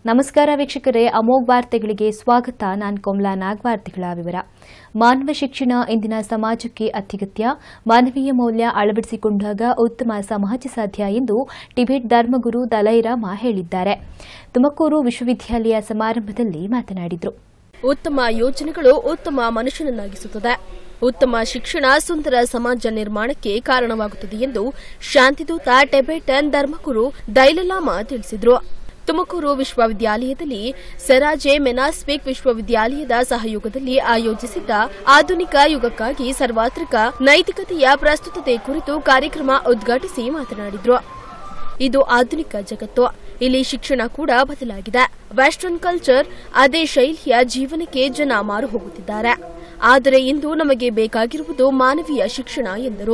ನಮಸ್ಕಾರ ವೀಕ್ಷಕರೇ ಅಮೋಘ್ ವಾರ್ತೆಗಳಿಗೆ ಸ್ವಾಗತ ನಾನು ಕೋಮ್ಲಾ ನಾಗ್ ವಾರ್ತೆಗಳ ವಿವರ ಮಾನವ ಶಿಕ್ಷಣ ಇಂದಿನ ಸಮಾಜಕ್ಕೆ ಅತ್ಯಗತ್ಯ ಮಾನವೀಯ ಮೌಲ್ಯ ಅಳವಡಿಸಿಕೊಂಡಾಗ ಉತ್ತಮ ಸಮಾಜ ಸಾಧ್ಯ ಎಂದು ಟಿಬೆಟ್ ಧರ್ಮಗುರು ದಲೈರಾಮ ಹೇಳಿದ್ದಾರೆ ತುಮಕೂರು ವಿಶ್ವವಿದ್ಯಾಲಯ ಸಮಾರಂಭದಲ್ಲಿ ಮಾತನಾಡಿದರು ಉತ್ತಮ ಯೋಜನೆಗಳು ಉತ್ತಮ ಮನುಷ್ಯನನ್ನಾಗಿಸುತ್ತದೆ ಉತ್ತಮ ಶಿಕ್ಷಣ ಸುಂದರ ಸಮಾಜ ನಿರ್ಮಾಣಕ್ಕೆ ಕಾರಣವಾಗುತ್ತದೆ ಎಂದು ಶಾಂತಿದೂತ ಟೆಬೆಟನ್ ಧರ್ಮಗುರು ದೈಲಲಾಮ ತಿಳಿಸಿದರು ತುಮಕೂರು ವಿಶ್ವವಿದ್ಯಾಲಯದಲ್ಲಿ ಸೆರಾಜೆ ಮೆನಾಸ್ಪಿಕ್ ವಿಶ್ವವಿದ್ಯಾಲಯದ ಸಹಯೋಗದಲ್ಲಿ ಆಯೋಜಿಸಿದ್ದ ಆಧುನಿಕ ಯುಗಕ್ಕಾಗಿ ಸರ್ವಾತ್ರಿಕ ನೈತಿಕತೆಯ ಪ್ರಸ್ತುತತೆ ಕುರಿತು ಕಾರ್ಯಕ್ರಮ ಉದ್ಘಾಟಿಸಿ ಮಾತನಾಡಿದರು ಇದು ಆಧುನಿಕ ಜಗತ್ತು ಇಲ್ಲಿ ಶಿಕ್ಷಣ ಕೂಡ ಬದಲಾಗಿದೆ ವೆಸ್ಟರ್ನ್ ಕಲ್ಚರ್ ಅದೇ ಶೈಲಿಯ ಜೀವನಕ್ಕೆ ಜನ ಮಾರು ಹೋಗುತ್ತಿದ್ದಾರೆ ಆದರೆ ಇಂದು ನಮಗೆ ಬೇಕಾಗಿರುವುದು ಮಾನವೀಯ ಶಿಕ್ಷಣ ಎಂದರು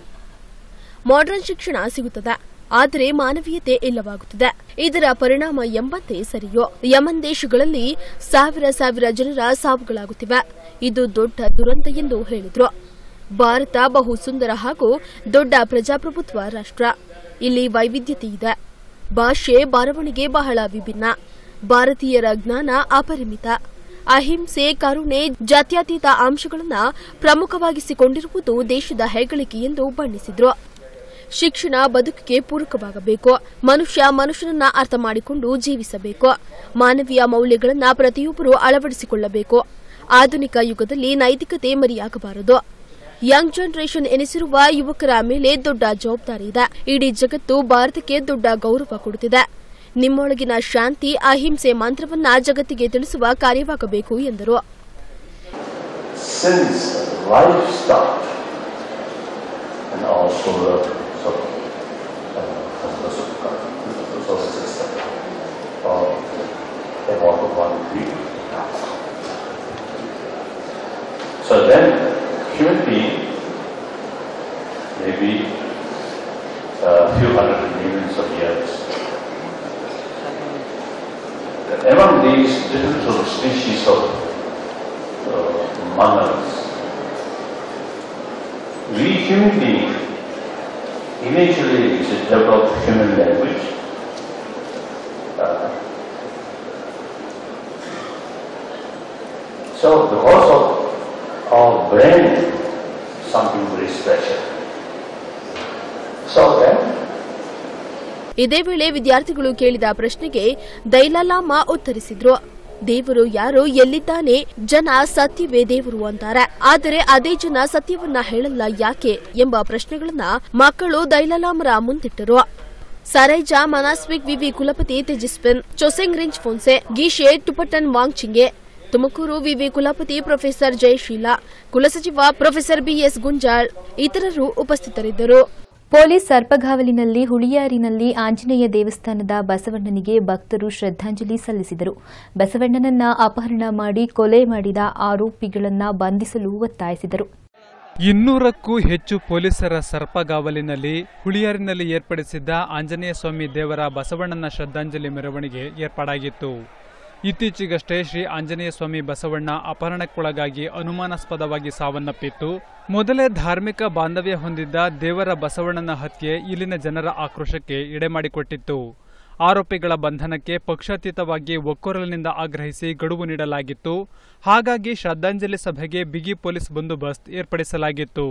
ಮಾಡರ್ನ್ ಶಿಕ್ಷಣ ಸಿಗುತ್ತದೆ ಆದರೆ ಮಾನವೀಯತೆ ಇಲ್ಲವಾಗುತ್ತದೆ ಇದರ ಪರಿಣಾಮ ಎಂಬಂತೆ ಸರಿಯೋ ಯಮನ್ ದೇಶಗಳಲ್ಲಿ ಸಾವಿರ ಸಾವಿರ ಜನರ ಸಾವುಗಳಾಗುತ್ತಿವೆ ಇದು ದೊಡ್ಡ ದುರಂತ ಎಂದು ಹೇಳಿದರು ಭಾರತ ಬಹು ಸುಂದರ ಹಾಗೂ ದೊಡ್ಡ ಪ್ರಜಾಪ್ರಭುತ್ವ ರಾಷ್ಟ್ರ ಇಲ್ಲಿ ವೈವಿಧ್ಯತೆ ಇದೆ ಭಾಷೆ ಬರವಣಿಗೆ ಬಹಳ ವಿಭಿನ್ನ ಭಾರತೀಯರ ಜ್ಞಾನ ಅಪರಿಮಿತ ಅಹಿಂಸೆ ಕರುಣೆ ಜಾತ್ಯತೀತ ಅಂಶಗಳನ್ನು ಪ್ರಮುಖವಾಗಿಸಿಕೊಂಡಿರುವುದು ದೇಶದ ಹೆಗ್ಗಳಿಕೆ ಎಂದು ಬಣ್ಣಿಸಿದರು ಶಿಕ್ಷಣ ಬದುಕಿಗೆ ಪೂರಕವಾಗಬೇಕು ಮನುಷ್ಯ ಮನುಷ್ಯನನ್ನ ಅರ್ಥ ಮಾಡಿಕೊಂಡು ಜೀವಿಸಬೇಕು ಮಾನವೀಯ ಮೌಲ್ಯಗಳನ್ನು ಪ್ರತಿಯೊಬ್ಬರು ಅಳವಡಿಸಿಕೊಳ್ಳಬೇಕು ಆಧುನಿಕ ಯುಗದಲ್ಲಿ ನೈತಿಕತೆ ಮರೆಯಾಗಬಾರದು ಯಂಗ್ ಜನರೇಷನ್ ಎನಿಸಿರುವ ಯುವಕರ ಮೇಲೆ ದೊಡ್ಡ ಜವಾಬ್ದಾರಿ ಇದೆ ಇಡೀ ಜಗತ್ತು ಭಾರತಕ್ಕೆ ದೊಡ್ಡ ಗೌರವ ಕೊಡುತ್ತಿದೆ ನಿಮ್ಮೊಳಗಿನ ಶಾಂತಿ ಅಹಿಂಸೆ ಮಂತ್ರವನ್ನ ಜಗತ್ತಿಗೆ ತಿಳಿಸುವ ಕಾರ್ಯವಾಗಬೇಕು ಎಂದರು since life started and also the sort of, uh, the sort of, the solar system uh, about one week. So then human being maybe a few hundred millions of years. Among these different sort of species of uh, mammals. We human beings initially we should develop human language. Uh, so because of our brain, something very special. So then ಇದೇ ವೇಳೆ ವಿದ್ಯಾರ್ಥಿಗಳು ಕೇಳಿದ ಪ್ರಶ್ನೆಗೆ ದೈಲಾಲಾಮ ಉತ್ತರಿಸಿದ್ರು ದೇವರು ಯಾರು ಎಲ್ಲಿದ್ದಾನೆ ಜನ ಸತ್ಯವೇ ದೇವರು ಅಂತಾರೆ ಆದರೆ ಅದೇ ಜನ ಸತ್ಯವನ್ನ ಹೇಳಲ್ಲ ಯಾಕೆ ಎಂಬ ಪ್ರಶ್ನೆಗಳನ್ನ ಮಕ್ಕಳು ದೈಲಾಲಾಮರ ಮುಂದಿಟ್ಟರು ಸರೈಜಾ ಮನಾಸ್ವಿಕ್ ವಿವಿ ಕುಲಪತಿ ತೇಜಸ್ವಿನ್ ಚೊಸೆಂಗ್ ರಿಂಚ್ ಫೋನ್ಸೆ ಗೀಶೆ ಟುಪಟನ್ ವಾಂಗ್ಚಿಂಗೆ ತುಮಕೂರು ವಿವಿ ಕುಲಪತಿ ಪ್ರೊಫೆಸರ್ ಜಯಶೀಲಾ ಕುಲಸಚಿವ ಪ್ರೊಫೆಸರ್ ಬಿಎಸ್ ಗುಂಜಾಳ್ ಇತರರು ಉಪಸ್ಥಿತರಿದ್ದರು ಪೊಲೀಸ್ ಸರ್ಪಗಾವಲಿನಲ್ಲಿ ಹುಳಿಯಾರಿನಲ್ಲಿ ಆಂಜನೇಯ ದೇವಸ್ಥಾನದ ಬಸವಣ್ಣನಿಗೆ ಭಕ್ತರು ಶ್ರದ್ದಾಂಜಲಿ ಸಲ್ಲಿಸಿದರು ಬಸವಣ್ಣನನ್ನ ಅಪಹರಣ ಮಾಡಿ ಕೊಲೆ ಮಾಡಿದ ಆರೋಪಿಗಳನ್ನ ಬಂಧಿಸಲು ಒತ್ತಾಯಿಸಿದರು ಇನ್ನೂರಕ್ಕೂ ಹೆಚ್ಚು ಪೊಲೀಸರ ಸರ್ಪಗಾವಲಿನಲ್ಲಿ ಹುಳಿಯಾರಿನಲ್ಲಿ ಏರ್ಪಡಿಸಿದ್ದ ಆಂಜನೇಯ ಸ್ವಾಮಿ ದೇವರ ಬಸವಣ್ಣನ ಶ್ರದ್ಧಾಂಜಲಿ ಮೆರವಣಿಗೆ ಏರ್ಪಾಡಾಗಿತ್ತು ಇತ್ತೀಚೆಗಷ್ಟೇ ಶ್ರೀ ಆಂಜನೇಯ ಸ್ವಾಮಿ ಬಸವಣ್ಣ ಅಪಹರಣಕ್ಕೊಳಗಾಗಿ ಅನುಮಾನಾಸ್ಪದವಾಗಿ ಸಾವನ್ನಪ್ಪಿತ್ತು ಮೊದಲೇ ಧಾರ್ಮಿಕ ಬಾಂಧವ್ಯ ಹೊಂದಿದ್ದ ದೇವರ ಬಸವಣ್ಣನ ಹತ್ಯೆ ಇಲ್ಲಿನ ಜನರ ಆಕ್ರೋಶಕ್ಕೆ ಎಡೆಮಾಡಿಕೊಟ್ಟಿತ್ತು ಆರೋಪಿಗಳ ಬಂಧನಕ್ಕೆ ಪಕ್ಷಾತೀತವಾಗಿ ಒಕ್ಕೊರಲಿನಿಂದ ಆಗ್ರಹಿಸಿ ಗಡುವು ನೀಡಲಾಗಿತ್ತು ಹಾಗಾಗಿ ಶ್ರದ್ಧಾಂಜಲಿ ಸಭೆಗೆ ಬಿಗಿ ಪೊಲೀಸ್ ಬಂದೋಬಸ್ತ್ ಏರ್ಪಡಿಸಲಾಗಿತ್ತು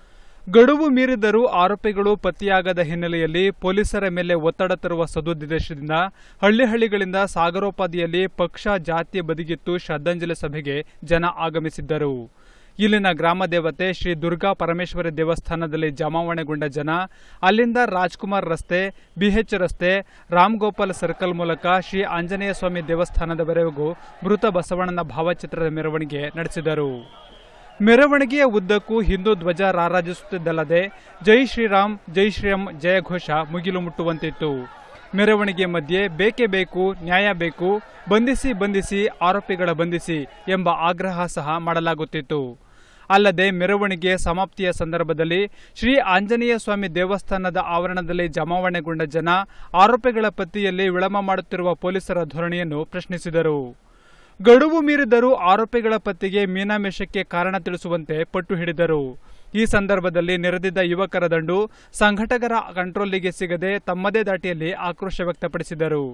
ಗಡುವು ಮೀರಿದರೂ ಆರೋಪಿಗಳು ಪತ್ತೆಯಾಗದ ಹಿನ್ನೆಲೆಯಲ್ಲಿ ಪೊಲೀಸರ ಮೇಲೆ ಒತ್ತಡ ತರುವ ಸದುದ್ದೇಶದಿಂದ ಹಳ್ಳಿ ಹಳ್ಳಿಗಳಿಂದ ಸಾಗರೋಪಾದಿಯಲ್ಲಿ ಪಕ್ಷ ಜಾತಿ ಬದಿಗಿತ್ತು ಶ್ರದ್ಧಾಂಜಲಿ ಸಭೆಗೆ ಜನ ಆಗಮಿಸಿದ್ದರು ಇಲ್ಲಿನ ಗ್ರಾಮ ದೇವತೆ ಶ್ರೀ ದುರ್ಗಾ ಪರಮೇಶ್ವರಿ ದೇವಸ್ಥಾನದಲ್ಲಿ ಜಮಾವಣೆಗೊಂಡ ಜನ ಅಲ್ಲಿಂದ ರಾಜ್ಕುಮಾರ್ ರಸ್ತೆ ಬಿಎಚ್ ರಸ್ತೆ ರಾಮ್ಗೋಪಾಲ್ ಸರ್ಕಲ್ ಮೂಲಕ ಶ್ರೀ ಆಂಜನೇಯ ಸ್ವಾಮಿ ದೇವಸ್ಥಾನದವರೆಗೂ ಮೃತ ಬಸವಣ್ಣನ ಭಾವಚಿತ್ರದ ಮೆರವಣಿಗೆ ನಡೆಸಿದರು ಮೆರವಣಿಗೆಯ ಉದ್ದಕ್ಕೂ ಹಿಂದೂ ಧ್ವಜ ರಾರಾಜಿಸುತ್ತಿದ್ದಲ್ಲದೆ ಜೈ ಶ್ರೀರಾಮ್ ಜೈ ಶ್ರೀರಾಮ್ ಜಯಘೋಷ ಮುಗಿಲು ಮುಟ್ಟುವಂತಿತ್ತು ಮೆರವಣಿಗೆ ಮಧ್ಯೆ ಬೇಕೇ ಬೇಕು ನ್ಯಾಯ ಬೇಕು ಬಂಧಿಸಿ ಬಂಧಿಸಿ ಆರೋಪಿಗಳ ಬಂಧಿಸಿ ಎಂಬ ಆಗ್ರಹ ಸಹ ಮಾಡಲಾಗುತ್ತಿತ್ತು ಅಲ್ಲದೆ ಮೆರವಣಿಗೆ ಸಮಾಪ್ತಿಯ ಸಂದರ್ಭದಲ್ಲಿ ಶ್ರೀ ಆಂಜನೇಯ ಸ್ವಾಮಿ ದೇವಸ್ಥಾನದ ಆವರಣದಲ್ಲಿ ಜಮಾವಣೆಗೊಂಡ ಜನ ಆರೋಪಿಗಳ ಪತ್ತಿಯಲ್ಲಿ ವಿಳಂಬ ಮಾಡುತ್ತಿರುವ ಪೊಲೀಸರ ಧೋರಣೆಯನ್ನು ಪ್ರಶ್ನಿಸಿದರು ಗಡುವು ಮೀರಿದರೂ ಆರೋಪಿಗಳ ಪತ್ತಿಗೆ ಮೀನಾಮೇಷಕ್ಕೆ ಕಾರಣ ತಿಳಿಸುವಂತೆ ಪಟ್ಟು ಹಿಡಿದರು ಈ ಸಂದರ್ಭದಲ್ಲಿ ನೆರೆದಿದ್ದ ಯುವಕರ ದಂಡು ಸಂಘಟಕರ ಕಂಟ್ರೋಲಿಗೆ ಸಿಗದೆ ತಮ್ಮದೇ ದಾಟಿಯಲ್ಲಿ ಆಕ್ರೋಶ ವ್ಯಕ್ತಪಡಿಸಿದರು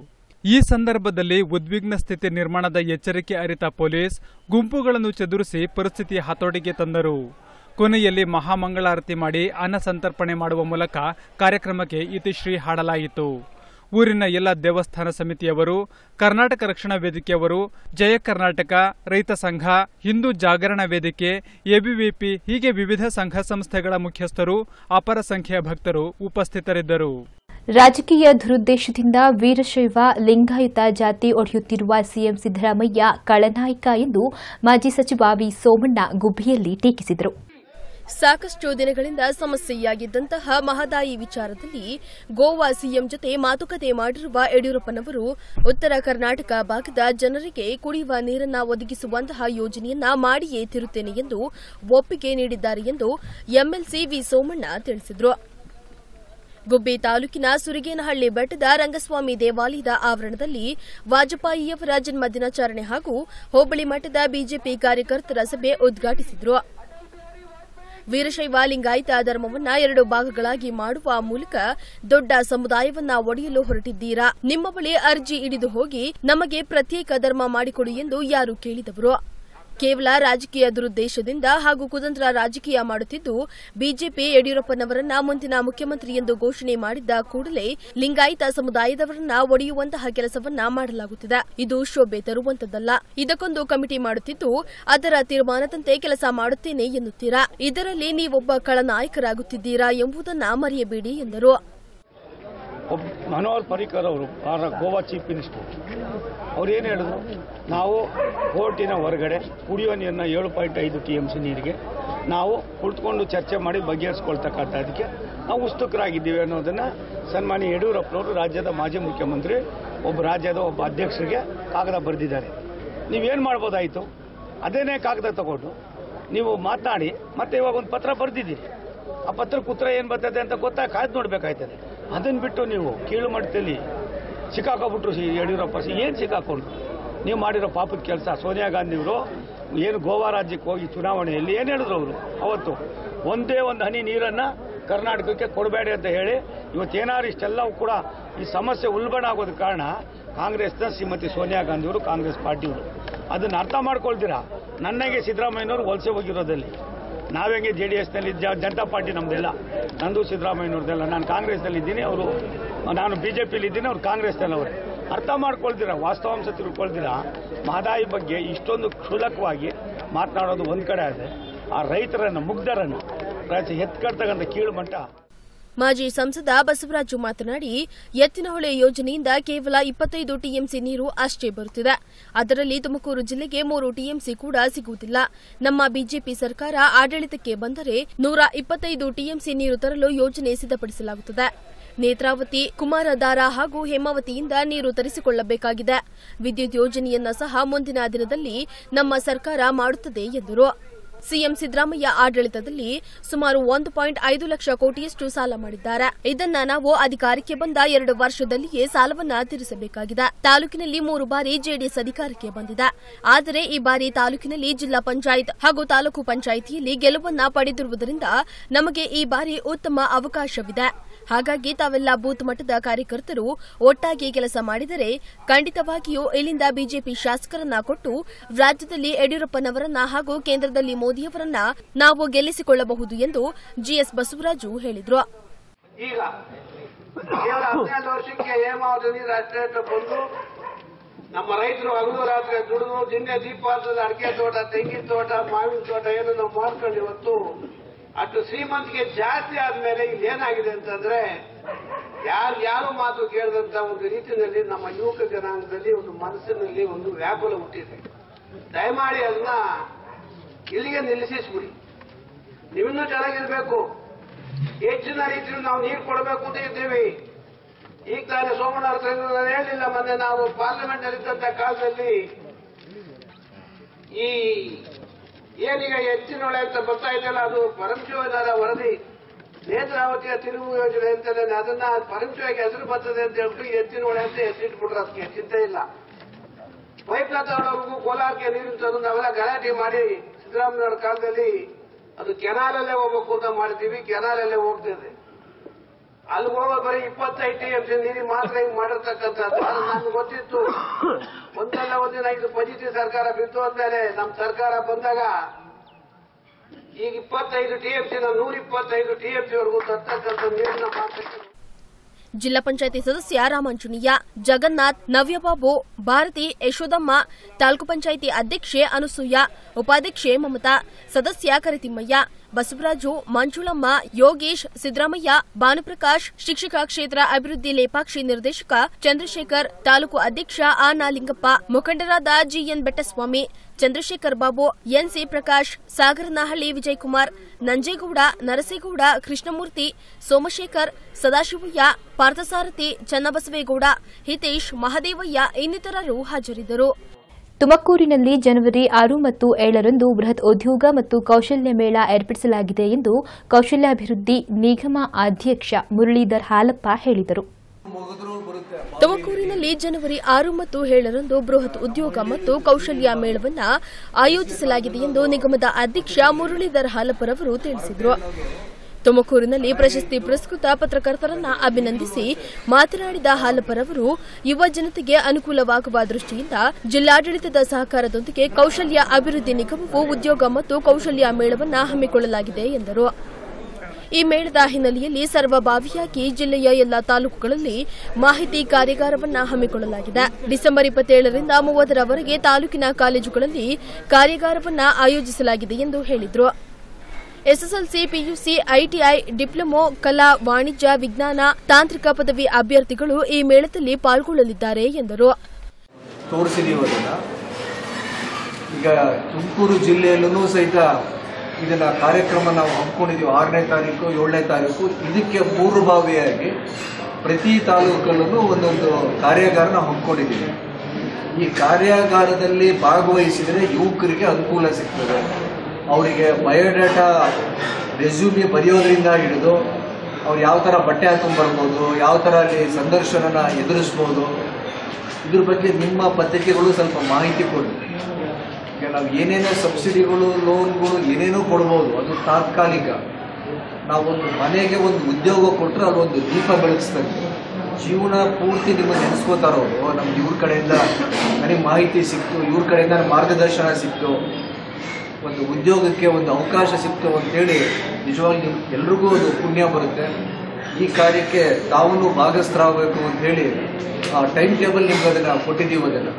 ಈ ಸಂದರ್ಭದಲ್ಲಿ ಉದ್ವಿಗ್ನ ಸ್ಥಿತಿ ನಿರ್ಮಾಣದ ಎಚ್ಚರಿಕೆ ಅರಿತ ಪೊಲೀಸ್ ಗುಂಪುಗಳನ್ನು ಚದುರಿಸಿ ಪರಿಸ್ಥಿತಿ ಹತೋಟಿಗೆ ತಂದರು ಕೊನೆಯಲ್ಲಿ ಮಹಾಮಂಗಳಾರತಿ ಮಾಡಿ ಅನ್ನ ಸಂತರ್ಪಣೆ ಮಾಡುವ ಮೂಲಕ ಕಾರ್ಯಕ್ರಮಕ್ಕೆ ಇತಿಶ್ರೀ ಹಾಡಲಾಯಿತು ಊರಿನ ಎಲ್ಲ ದೇವಸ್ಥಾನ ಸಮಿತಿಯವರು ಕರ್ನಾಟಕ ರಕ್ಷಣಾ ವೇದಿಕೆಯವರು ಜಯ ಕರ್ನಾಟಕ ರೈತ ಸಂಘ ಹಿಂದೂ ಜಾಗರಣ ವೇದಿಕೆ ಎಬಿವಿಪಿ ಹೀಗೆ ವಿವಿಧ ಸಂಘ ಸಂಸ್ಥೆಗಳ ಮುಖ್ಯಸ್ಥರು ಅಪರ ಸಂಖ್ಯೆಯ ಭಕ್ತರು ಉಪಸ್ಥಿತರಿದ್ದರು ರಾಜಕೀಯ ದುರುದ್ದೇಶದಿಂದ ವೀರಶೈವ ಲಿಂಗಾಯತ ಜಾತಿ ಒಡೆಯುತ್ತಿರುವ ಸಿಎಂ ಸಿದ್ದರಾಮಯ್ಯ ಕಳನಾಯಕ ಎಂದು ಮಾಜಿ ಸಚಿವ ವಿ ಸೋಮಣ್ಣ ಗುಬ್ಬಿಯಲ್ಲಿ ಟೀಕಿಸಿದರು ಸಾಕಷ್ಟು ದಿನಗಳಿಂದ ಸಮಸ್ಯೆಯಾಗಿದ್ದಂತಹ ಮಹದಾಯಿ ವಿಚಾರದಲ್ಲಿ ಗೋವಾ ಸಿಎಂ ಜೊತೆ ಮಾತುಕತೆ ಮಾಡಿರುವ ಯಡಿಯೂರಪ್ಪನವರು ಉತ್ತರ ಕರ್ನಾಟಕ ಭಾಗದ ಜನರಿಗೆ ಕುಡಿಯುವ ನೀರನ್ನ ಒದಗಿಸುವಂತಹ ಯೋಜನೆಯನ್ನ ಮಾಡಿಯೇ ತಿರುತ್ತೇನೆ ಎಂದು ಒಪ್ಪಿಗೆ ನೀಡಿದ್ದಾರೆ ಎಂದು ಎಂಎಲ್ಸಿ ವಿ ಸೋಮಣ್ಣ ತಿಳಿಸಿದರು ಗುಬ್ಬಿ ತಾಲೂಕಿನ ಸುರಿಗೇನಹಳ್ಳಿ ಬೆಟ್ಟದ ರಂಗಸ್ವಾಮಿ ದೇವಾಲಯದ ಆವರಣದಲ್ಲಿ ವಾಜಪೇಯಿಯವರ ಜನ್ಮ ದಿನಾಚರಣೆ ಹಾಗೂ ಹೋಬಳಿ ಮಟ್ಟದ ಬಿಜೆಪಿ ಕಾರ್ಯಕರ್ತರ ಸಭೆ ಉದ್ಘಾಟಿಸಿದರು ವೀರಶೈವ ಲಿಂಗಾಯತ ಧರ್ಮವನ್ನ ಎರಡು ಭಾಗಗಳಾಗಿ ಮಾಡುವ ಮೂಲಕ ದೊಡ್ಡ ಸಮುದಾಯವನ್ನ ಒಡೆಯಲು ಹೊರಟಿದ್ದೀರಾ ನಿಮ್ಮ ಬಳಿ ಅರ್ಜಿ ಹಿಡಿದು ಹೋಗಿ ನಮಗೆ ಪ್ರತ್ಯೇಕ ಧರ್ಮ ಮಾಡಿಕೊಡಿ ಎಂದು ಯಾರು ಕೇಳಿದವರು ಕೇವಲ ರಾಜಕೀಯ ದುರುದ್ದೇಶದಿಂದ ಹಾಗೂ ಕುತಂತ್ರ ರಾಜಕೀಯ ಮಾಡುತ್ತಿದ್ದು ಬಿಜೆಪಿ ಯಡಿಯೂರಪ್ಪನವರನ್ನ ಮುಂದಿನ ಮುಖ್ಯಮಂತ್ರಿ ಎಂದು ಘೋಷಣೆ ಮಾಡಿದ್ದ ಕೂಡಲೇ ಲಿಂಗಾಯತ ಸಮುದಾಯದವರನ್ನ ಒಡೆಯುವಂತಹ ಕೆಲಸವನ್ನ ಮಾಡಲಾಗುತ್ತಿದೆ ಇದು ಶೋಭೆ ತರುವಂತದ್ದಲ್ಲ ಇದಕ್ಕೊಂದು ಕಮಿಟಿ ಮಾಡುತ್ತಿದ್ದು ಅದರ ತೀರ್ಮಾನದಂತೆ ಕೆಲಸ ಮಾಡುತ್ತೇನೆ ಎನ್ನುತ್ತೀರಾ ಇದರಲ್ಲಿ ನೀವೊಬ್ಬ ಖಳನಾಯಕರಾಗುತ್ತಿದ್ದೀರಾ ಎಂಬುದನ್ನ ಮರೆಯಬೇಡಿ ಎಂದರು ಒಬ್ಬ ಮನೋಹರ್ ಪರಿಕರ್ ಅವರು ಅವರ ಗೋವಾ ಚೀಫ್ ಮಿನಿಸ್ಟರ್ ಅವ್ರು ಏನು ಹೇಳಿದ್ರು ನಾವು ಕೋರ್ಟಿನ ಹೊರಗಡೆ ಕುಡಿಯುವ ನೀರನ್ನ ಏಳು ಪಾಯಿಂಟ್ ಐದು ಟಿ ಎಮ್ ಸಿ ನೀರಿಗೆ ನಾವು ಕುಳಿತುಕೊಂಡು ಚರ್ಚೆ ಮಾಡಿ ಬಗೆಹರಿಸ್ಕೊಳ್ತಕ್ಕಂಥದ್ದಕ್ಕೆ ನಾವು ಉತ್ಸುಕರಾಗಿದ್ದೀವಿ ಅನ್ನೋದನ್ನು ಸನ್ಮಾನ್ಯ ಯಡಿಯೂರಪ್ಪನವರು ರಾಜ್ಯದ ಮಾಜಿ ಮುಖ್ಯಮಂತ್ರಿ ಒಬ್ಬ ರಾಜ್ಯದ ಒಬ್ಬ ಅಧ್ಯಕ್ಷರಿಗೆ ಕಾಗದ ಬರೆದಿದ್ದಾರೆ ನೀವೇನು ಮಾಡ್ಬೋದಾಯಿತು ಅದೇನೇ ಕಾಗದ ತಗೊಂಡು ನೀವು ಮಾತನಾಡಿ ಮತ್ತೆ ಇವಾಗ ಒಂದು ಪತ್ರ ಬರೆದಿದ್ದೀರಿ ಆ ಪತ್ರಕ್ಕೆ ಉತ್ತರ ಏನು ಬರ್ತದೆ ಅಂತ ಗೊತ್ತಾ ಕಾಯ್ದು ನೋಡ್ಬೇಕಾಯ್ತದೆ ಅದನ್ನು ಬಿಟ್ಟು ನೀವು ಕೀಳು ಮಟ್ಟದಲ್ಲಿ ಸಿಕ್ಕಾಕೊಬಿಟ್ರು ಸಿ ಯಡಿಯೂರಪ್ಪ ಸಿ ಏನು ಸಿಕ್ಕಾಕೊಂಡು ನೀವು ಮಾಡಿರೋ ಪಾಪದ ಕೆಲಸ ಸೋನಿಯಾ ಗಾಂಧಿಯವರು ಏನು ಗೋವಾ ರಾಜ್ಯಕ್ಕೆ ಹೋಗಿ ಚುನಾವಣೆಯಲ್ಲಿ ಏನು ಹೇಳಿದ್ರು ಅವರು ಅವತ್ತು ಒಂದೇ ಒಂದು ಹನಿ ನೀರನ್ನು ಕರ್ನಾಟಕಕ್ಕೆ ಕೊಡಬೇಡಿ ಅಂತ ಹೇಳಿ ಇವತ್ತೇನಾದ್ರು ಇಷ್ಟೆಲ್ಲವೂ ಕೂಡ ಈ ಸಮಸ್ಯೆ ಉಲ್ಬಣ ಆಗೋದ ಕಾರಣ ಕಾಂಗ್ರೆಸ್ನ ಶ್ರೀಮತಿ ಸೋನಿಯಾ ಗಾಂಧಿಯವರು ಕಾಂಗ್ರೆಸ್ ಪಾರ್ಟಿಯವರು ಅದನ್ನು ಅರ್ಥ ಮಾಡ್ಕೊಳ್ತೀರಾ ನನಗೆ ಸಿದ್ದರಾಮಯ್ಯನವರು ವಲಸೆ ಹೋಗಿರೋದಲ್ಲಿ ನಾವೆಂಗೆ ಜೆ ಡಿ ಎಸ್ನಲ್ಲಿ ಜನತಾ ಪಾರ್ಟಿ ನಮ್ದೆಲ್ಲ ನಂದು ಸಿದ್ದರಾಮಯ್ಯನವ್ರದ್ದೆಲ್ಲ ನಾನು ಕಾಂಗ್ರೆಸ್ನಲ್ಲಿ ಇದ್ದೀನಿ ಅವರು ನಾನು ಬಿ ಜೆ ಪಿಲಿ ಇದ್ದೀನಿ ಅವ್ರು ಕಾಂಗ್ರೆಸ್ನಲ್ಲಿ ಅವರೇ ಅರ್ಥ ಮಾಡ್ಕೊಳ್ತೀರಾ ವಾಸ್ತವಾಂಶ ತಿಳ್ಕೊಳ್ತೀರಾ ಮಹದಾಯಿ ಬಗ್ಗೆ ಇಷ್ಟೊಂದು ಕ್ಷುಲಕವಾಗಿ ಮಾತನಾಡೋದು ಒಂದು ಕಡೆ ಆದರೆ ಆ ರೈತರನ್ನು ಮುಗ್ಧರನ್ನು ಪ್ರಯತ್ನ ಎತ್ಕಡ್ತಕ್ಕಂಥ ಕೀಳು ಮಟ್ಟ ಮಾಜಿ ಸಂಸದ ಬಸವರಾಜು ಮಾತನಾಡಿ ಎತ್ತಿನಹೊಳೆ ಯೋಜನೆಯಿಂದ ಕೇವಲ ಇಪ್ಪತ್ತೈದು ಟಿಎಂಸಿ ನೀರು ಅಷ್ಟೇ ಬರುತ್ತಿದೆ ಅದರಲ್ಲಿ ತುಮಕೂರು ಜಿಲ್ಲೆಗೆ ಮೂರು ಟಿಎಂಸಿ ಕೂಡ ಸಿಗುವುದಿಲ್ಲ ನಮ್ಮ ಬಿಜೆಪಿ ಸರ್ಕಾರ ಆಡಳಿತಕ್ಕೆ ಬಂದರೆ ನೂರ ಇಪ್ಪತ್ತೈದು ಟಿಎಂಸಿ ನೀರು ತರಲು ಯೋಜನೆ ಸಿದ್ಧಪಡಿಸಲಾಗುತ್ತದೆ ನೇತ್ರಾವತಿ ಕುಮಾರಧಾರ ಹಾಗೂ ಹೇಮಾವತಿಯಿಂದ ನೀರು ತರಿಸಿಕೊಳ್ಳಬೇಕಾಗಿದೆ ವಿದ್ಯುತ್ ಯೋಜನೆಯನ್ನ ಸಹ ಮುಂದಿನ ದಿನದಲ್ಲಿ ನಮ್ಮ ಸರ್ಕಾರ ಮಾಡುತ್ತದೆ ಎಂದರು ಸಿಎಂ ಸಿದ್ದರಾಮಯ್ಯ ಆಡಳಿತದಲ್ಲಿ ಸುಮಾರು ಒಂದು ಪಾಯಿಂಟ್ ಐದು ಲಕ್ಷ ಕೋಟಿಯಷ್ಟು ಸಾಲ ಮಾಡಿದ್ದಾರೆ ಇದನ್ನ ನಾವು ಅಧಿಕಾರಕ್ಕೆ ಬಂದ ಎರಡು ವರ್ಷದಲ್ಲಿಯೇ ಸಾಲವನ್ನ ತೀರಿಸಬೇಕಾಗಿದೆ ತಾಲೂಕಿನಲ್ಲಿ ಮೂರು ಬಾರಿ ಜೆಡಿಎಸ್ ಅಧಿಕಾರಕ್ಕೆ ಬಂದಿದೆ ಆದರೆ ಈ ಬಾರಿ ತಾಲೂಕಿನಲ್ಲಿ ಜಿಲ್ಲಾ ಪಂಚಾಯತ್ ಹಾಗೂ ತಾಲೂಕು ಪಂಚಾಯಿತಿಯಲ್ಲಿ ಗೆಲುವನ್ನ ಪಡೆದಿರುವುದರಿಂದ ನಮಗೆ ಈ ಬಾರಿ ಉತ್ತಮ ಅವಕಾಶವಿದೆ ಹಾಗಾಗಿ ತಾವೆಲ್ಲ ಬೂತ್ ಮಟ್ಟದ ಕಾರ್ಯಕರ್ತರು ಒಟ್ಟಾಗಿ ಕೆಲಸ ಮಾಡಿದರೆ ಖಂಡಿತವಾಗಿಯೂ ಇಲ್ಲಿಂದ ಬಿಜೆಪಿ ಶಾಸಕರನ್ನ ಕೊಟ್ಟು ರಾಜ್ಯದಲ್ಲಿ ಯಡಿಯೂರಪ್ಪನವರನ್ನ ಹಾಗೂ ಕೇಂದ್ರದಲ್ಲಿ ಮೋದಿಯವರನ್ನ ನಾವು ಗೆಲ್ಲಿಸಿಕೊಳ್ಳಬಹುದು ಎಂದು ಜಿಎಸ್ ಬಸವರಾಜು ಹೇಳಿದರು ಈಗ ಕೇವಲ ಹದಿನೆಂಟು ವರ್ಷಕ್ಕೆ ಹೇಮಾವತಿ ನೀರು ಅಷ್ಟೇ ಬಂದು ನಮ್ಮ ರೈತರು ಹಗಲು ರಾತ್ರಿ ದುಡಿದು ದಿನೇ ದೀಪಾವಳಿ ಅಡಿಕೆ ತೋಟ ತೆಂಗಿನ ತೋಟ ಮಾವಿನ ತೋಟ ಏನು ನಾವು ಮಾಡ್ಕೊಂಡು ಇವತ್ತು ಅಷ್ಟು ಶ್ರೀಮಂತಿಗೆ ಜಾಸ್ತಿ ಆದ್ಮೇಲೆ ಇಲ್ಲಿ ಏನಾಗಿದೆ ಅಂತಂದ್ರೆ ಯಾರು ಯಾರು ಮಾತು ಕೇಳಿದಂತ ಒಂದು ರೀತಿಯಲ್ಲಿ ನಮ್ಮ ಯುವಕ ಜನಾಂಗದಲ್ಲಿ ಒಂದು ಮನಸ್ಸಿನಲ್ಲಿ ಒಂದು ವ್ಯಾಕುಲ ಹುಟ್ಟಿದೆ ದಯಮಾಡಿ ಅದನ್ನ ಇಲ್ಲಿಗೆ ನಿಲ್ಲಿಸಿಸ್ಬಿಡಿ ನೀವಿನ್ನೂ ಚೆನ್ನಾಗಿರ್ಬೇಕು ಹೆಚ್ಚಿನ ರೀತಿಯಲ್ಲಿ ನಾವು ನೀರು ಕೊಡಬೇಕು ಅಂತ ಇದ್ದೀವಿ ಈಗ ತಾನೇ ಸೋಮಣ್ಣ ಅವ್ರ ಹತ್ರ ನಾನು ಹೇಳಿಲ್ಲ ಮೊನ್ನೆ ನಾವು ಪಾರ್ಲಿಮೆಂಟ್ ನಲ್ಲಿದ್ದಂತ ಕಾಲದಲ್ಲಿ ಈ ಏನೀಗ ಹೆಚ್ಚಿನೊಳೆ ಅಂತ ಬರ್ತಾ ಇದೆಯಲ್ಲ ಅದು ಪರಮಶಿವನರ ವರದಿ ನೇತ್ರಾವತಿಯ ತಿರುವು ಯೋಜನೆ ಅಂತಲೇ ಅದನ್ನ ಪರಮಶಿವಾಗಿ ಹೆಸರು ಬರ್ತದೆ ಅಂತ ಹೇಳ್ಬಿಟ್ಟು ಎತ್ತಿನೊಳೆ ಅಂತ ಹೆಸರಿಟ್ಬಿಟ್ರು ಅದಕ್ಕೆ ಚಿಂತೆ ಇಲ್ಲ ಪೈಪ್ನ ತಗೊಂಡವ್ರಿಗೂ ಕೋಲಾರಕ್ಕೆ ನೀರಿನ ತಂದು ನಾವೆಲ್ಲ ಗಲಾಟೆ ಮಾಡಿ ಸಿದ್ದರಾಮಯ್ಯವ್ರ ಕಾಲದಲ್ಲಿ ಅದು ಕೆನಾಲಲ್ಲೇ ಹೋಗ್ಬೇಕು ಅಂತ ಮಾಡಿದ್ದೀವಿ ಕೆನಾಲಲ್ಲೇ ಹೋಗ್ತಿದೆ ಅಲ್ಲಿ ಹೋಗೋ ಬರೀ ಇಪ್ಪತ್ತೈದು ಟಿ ಎಂ ಸಿ ನೀರಿಗೆ ಮಾತ್ರ ಹಿಂಗ್ ಮಾಡಿರ್ತಕ್ಕಂಥದ್ದು ಅದು ನನ್ಗೆ ಗೊತ್ತಿತ್ತು ಒಂದಲ್ಲ ಒಂದಿನ ಇದು ಪಜಿತಿ ಸರ್ಕಾರ ಬಿತ್ತು ಅಂದ್ಮೇಲೆ ನಮ್ಮ ಸರ್ಕಾರ ಬಂದಾಗ ಈಗ ಇಪ್ಪತ್ತೈದು ಟಿ ಎಂ ಸಿ ನೂರ ಇಪ್ಪತ್ತೈದು ಟಿ ಎಂ ಸಿ ವರೆಗೂ ತರ್ತಕ್ಕಂಥ ನೀರನ್ನ ಮಾಡ್ತಕ್ಕಂಥ ಜಿಲ್ಲಾ ಪಂಚಾಯತಿ ಸದಸ್ಯ ರಾಮಾಂಜನೇಯ ಜಗನ್ನಾಥ್ ನವ್ಯಬಾಬು ಭಾರತಿ ಯಶೋದಮ್ಮ ತಾಲೂಕು ಪಂಚಾಯಿತಿ ಅಧ್ಯಕ್ಷೆ ಅನುಸೂಯ ಉಪಾಧ್ಯಕ್ಷೆ ಮಮತಾ ಸದಸ್ಯ ಕರಿತಿಮ್ಮಯ್ಯ ಬಸವರಾಜು ಮಂಜುಳಮ್ಮ ಯೋಗೇಶ್ ಸಿದ್ದರಾಮಯ್ಯ ಭಾನುಪ್ರಕಾಶ್ ಶಿಕ್ಷಕ ಕ್ಷೇತ್ರ ಅಭಿವೃದ್ಧಿ ಲೇಪಾಕ್ಷಿ ನಿರ್ದೇಶಕ ಚಂದ್ರಶೇಖರ್ ತಾಲೂಕು ಅಧ್ಯಕ್ಷ ಆರ್ ನಾಲಿಂಗಪ್ಪ ಮುಖಂಡರಾದ ಜಿಎನ್ ಬೆಟ್ಟಸ್ವಾಮಿ ಚಂದ್ರಶೇಖರ್ ಬಾಬು ಎನ್ಸಿ ಪ್ರಕಾಶ್ ಸಾಗರನಹಳ್ಳಿ ವಿಜಯಕುಮಾರ್ ನಂಜೇಗೌಡ ನರಸೇಗೌಡ ಕೃಷ್ಣಮೂರ್ತಿ ಸೋಮಶೇಖರ್ ಸದಾಶಿವಯ್ಯ ಪಾರ್ಥಸಾರಥಿ ಚನ್ನಬಸವೇಗೌಡ ಹಿತೇಶ್ ಮಹದೇವಯ್ಯ ಇನ್ನಿತರರು ಹಾಜರಿದ್ದರು ತುಮಕೂರಿನಲ್ಲಿ ಜನವರಿ ಆರು ಮತ್ತು ಏಳರಂದು ಬೃಹತ್ ಉದ್ಯೋಗ ಮತ್ತು ಕೌಶಲ್ಯ ಮೇಳ ಏರ್ಪಡಿಸಲಾಗಿದೆ ಎಂದು ಕೌಶಲ್ಯಾಭಿವೃದ್ಧಿ ನಿಗಮ ಅಧ್ಯಕ್ಷ ಮುರಳೀಧರ್ ಹಾಲಪ್ಪ ಹೇಳಿದರು ತುಮಕೂರಿನಲ್ಲಿ ಜನವರಿ ಆರು ಮತ್ತು ಏಳರಂದು ಬೃಹತ್ ಉದ್ಯೋಗ ಮತ್ತು ಕೌಶಲ್ಯ ಮೇಳವನ್ನು ಆಯೋಜಿಸಲಾಗಿದೆ ಎಂದು ನಿಗಮದ ಅಧ್ಯಕ್ಷ ಮುರಳೀಧರ್ ಹಾಲಪ್ಪರವರು ತಿಳಿಸಿದರು ತುಮಕೂರಿನಲ್ಲಿ ಪ್ರಶಸ್ತಿ ಪುರಸ್ಕೃತ ಪತ್ರಕರ್ತರನ್ನ ಅಭಿನಂದಿಸಿ ಮಾತನಾಡಿದ ಹಾಲಪ್ಪರವರು ಯುವ ಜನತೆಗೆ ಅನುಕೂಲವಾಗುವ ದೃಷ್ಟಿಯಿಂದ ಜಿಲ್ಲಾಡಳಿತದ ಸಹಕಾರದೊಂದಿಗೆ ಕೌಶಲ್ಯ ಅಭಿವೃದ್ಧಿ ನಿಗಮವು ಉದ್ಯೋಗ ಮತ್ತು ಕೌಶಲ್ಯ ಮೇಳವನ್ನು ಹಮ್ಮಿಕೊಳ್ಳಲಾಗಿದೆ ಎಂದರು ಈ ಮೇಳದ ಹಿನ್ನೆಲೆಯಲ್ಲಿ ಸರ್ವಭಾವಿಯಾಗಿ ಜಿಲ್ಲೆಯ ಎಲ್ಲ ತಾಲೂಕುಗಳಲ್ಲಿ ಮಾಹಿತಿ ಕಾರ್ಯಾಗಾರವನ್ನ ಹಮ್ಮಿಕೊಳ್ಳಲಾಗಿದೆ ಡಿಸೆಂಬರ್ ಇಪ್ಪತ್ತೇಳರಿಂದ ಮೂವತ್ತರವರೆಗೆ ತಾಲೂಕಿನ ಕಾಲೇಜುಗಳಲ್ಲಿ ಕಾರ್ಯಾಗಾರವನ್ನ ಆಯೋಜಿಸಲಾಗಿದೆ ಎಂದು ಹೇಳಿದರು ಎಸ್ಎಸ್ಎಲ್ಸಿ ಪಿಯುಸಿ ಐಟಿಐ ಡಿಪ್ಲೊಮೊ ಕಲಾ ವಾಣಿಜ್ಯ ವಿಜ್ಞಾನ ತಾಂತ್ರಿಕ ಪದವಿ ಅಭ್ಯರ್ಥಿಗಳು ಈ ಮೇಳದಲ್ಲಿ ಪಾಲ್ಗೊಳ್ಳಲಿದ್ದಾರೆ ಎಂದರು ತೋರಿಸಿದೀವಿ ಅದನ್ನು ಈಗ ತುಮಕೂರು ಜಿಲ್ಲೆಯಲ್ಲೂ ಸಹಿತ ಇದನ್ನ ಕಾರ್ಯಕ್ರಮ ನಾವು ಹಮ್ಮಿಕೊಂಡಿದ್ದೀವಿ ಆರನೇ ತಾರೀಕು ಏಳನೇ ತಾರೀಕು ಇದಕ್ಕೆ ಪೂರ್ವಭಾವಿಯಾಗಿ ಪ್ರತಿ ತಾಲೂಕಲ್ಲೂ ಒಂದೊಂದು ಕಾರ್ಯಾಗಾರನ ಹಮ್ಮಿಕೊಂಡಿದ್ದೀವಿ ಈ ಕಾರ್ಯಾಗಾರದಲ್ಲಿ ಭಾಗವಹಿಸಿದರೆ ಯುವಕರಿಗೆ ಅನುಕೂಲ ಸಿಗ್ತದೆ ಅವರಿಗೆ ಬಯೋಡಾಟಾ ರೆಸ್ಯೂಮಿ ಬರೆಯೋದ್ರಿಂದ ಹಿಡಿದು ಅವ್ರು ಯಾವ ಥರ ಬಟ್ಟೆ ಹಾಕೊಂಡ್ ಬರ್ಬೋದು ಯಾವ ಥರ ಅಲ್ಲಿ ಸಂದರ್ಶನನ ಎದುರಿಸ್ಬೋದು ಇದ್ರ ಬಗ್ಗೆ ನಿಮ್ಮ ಪತ್ರಿಕೆಗಳು ಸ್ವಲ್ಪ ಮಾಹಿತಿ ಕೊಡಿ ಈಗ ನಾವು ಏನೇನೋ ಸಬ್ಸಿಡಿಗಳು ಲೋನ್ಗಳು ಏನೇನೋ ಕೊಡ್ಬೋದು ಅದು ತಾತ್ಕಾಲಿಕ ನಾವೊಂದು ಮನೆಗೆ ಒಂದು ಉದ್ಯೋಗ ಕೊಟ್ಟರೆ ಅದೊಂದು ದೀಪ ಬೆಳಗಿಸ್ತಾರೆ ಜೀವನ ಪೂರ್ತಿ ನಿಮ್ಮನ್ನು ನೆನೆಸ್ಕೋತಾರ ಅವರು ನಮ್ಗೆ ಇವ್ರ ಕಡೆಯಿಂದ ನನಗೆ ಮಾಹಿತಿ ಸಿಕ್ತು ಇವ್ರ ಕಡೆಯಿಂದ ನನಗೆ ಮಾರ್ಗದರ್ಶನ ಸಿಕ್ತು ಒಂದು ಉದ್ಯೋಗಕ್ಕೆ ಒಂದು ಅವಕಾಶ ಸಿಕ್ತು ಅಂತೇಳಿ ನಿಜವಾಗಿ ನಿಮ್ ಎಲ್ರಿಗೂ ಒಂದು ಪುಣ್ಯ ಬರುತ್ತೆ ಈ ಕಾರ್ಯಕ್ಕೆ ತಾವೂ ಭಾಗಸ್ಥರಾಗಬೇಕು ಅಂತ ಹೇಳಿ ಟೈಮ್ ಟೇಬಲ್ ನಿಮ್ಗೆ ಅದನ್ನು ಕೊಟ್ಟಿದ್ದೀವಿ ಅದನ್ನು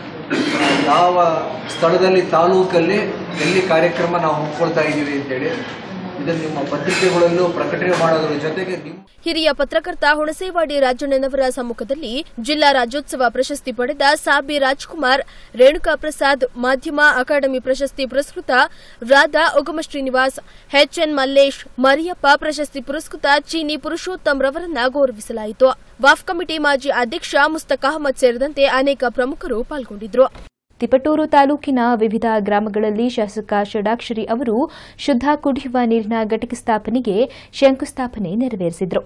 ಯಾವ ಸ್ಥಳದಲ್ಲಿ ತಾಲೂಕಲ್ಲಿ ಎಲ್ಲಿ ಕಾರ್ಯಕ್ರಮ ನಾವು ಹಮ್ಮಿಕೊಳ್ತಾ ಇದ್ದೀವಿ ಅಂತೇಳಿ ಇದನ್ನು ನಿಮ್ಮ ಪತ್ರಿಕೆಗಳಲ್ಲೂ ಪ್ರಕಟಣೆ ಮಾಡೋದ್ರ ಜೊತೆಗೆ ನಿಮ್ಮ ಹಿರಿಯ ಪತ್ರಕರ್ತ ಹುಣಸೇವಾಡಿ ರಾಜಣ್ಣನವರ ಸಮ್ಮುಖದಲ್ಲಿ ಜಿಲ್ಲಾ ರಾಜ್ಯೋತ್ಸವ ಪ್ರಶಸ್ತಿ ಪಡೆದ ಸಾಬಿ ರಾಜ್ಕುಮಾರ್ ರೇಣುಕಾ ಪ್ರಸಾದ್ ಮಾಧ್ಯಮ ಅಕಾಡೆಮಿ ಪ್ರಶಸ್ತಿ ಪುರಸ್ಕೃತ ರಾಧಾ ಉಗಮ ಶ್ರೀನಿವಾಸ್ ಎಚ್ಎನ್ ಮಲ್ಲೇಶ್ ಮರಿಯಪ್ಪ ಪ್ರಶಸ್ತಿ ಪುರಸ್ಕೃತ ಚೀನಿ ಪುರುಷೋತ್ತಮ್ ರವರನ್ನ ಗೌರವಿಸಲಾಯಿತು ವಾಫ್ ಕಮಿಟಿ ಮಾಜಿ ಅಧ್ಯಕ್ಷ ಮುಸ್ತಕ್ ಅಹಮದ್ ಸೇರಿದಂತೆ ಅನೇಕ ಪ್ರಮುಖರು ಪಾಲ್ಗೊಂಡಿದ್ದರು ತಿಪಟೂರು ತಾಲೂಕಿನ ವಿವಿಧ ಗ್ರಾಮಗಳಲ್ಲಿ ಶಾಸಕ ಷಡಾಕ್ಷರಿ ಅವರು ಶುದ್ಧ ಕುಡಿಯುವ ನೀರಿನ ಘಟಕ ಸ್ಥಾಪನೆಗೆ ಶಂಕುಸ್ಥಾಪನೆ ನೆರವೇರಿಸಿದರು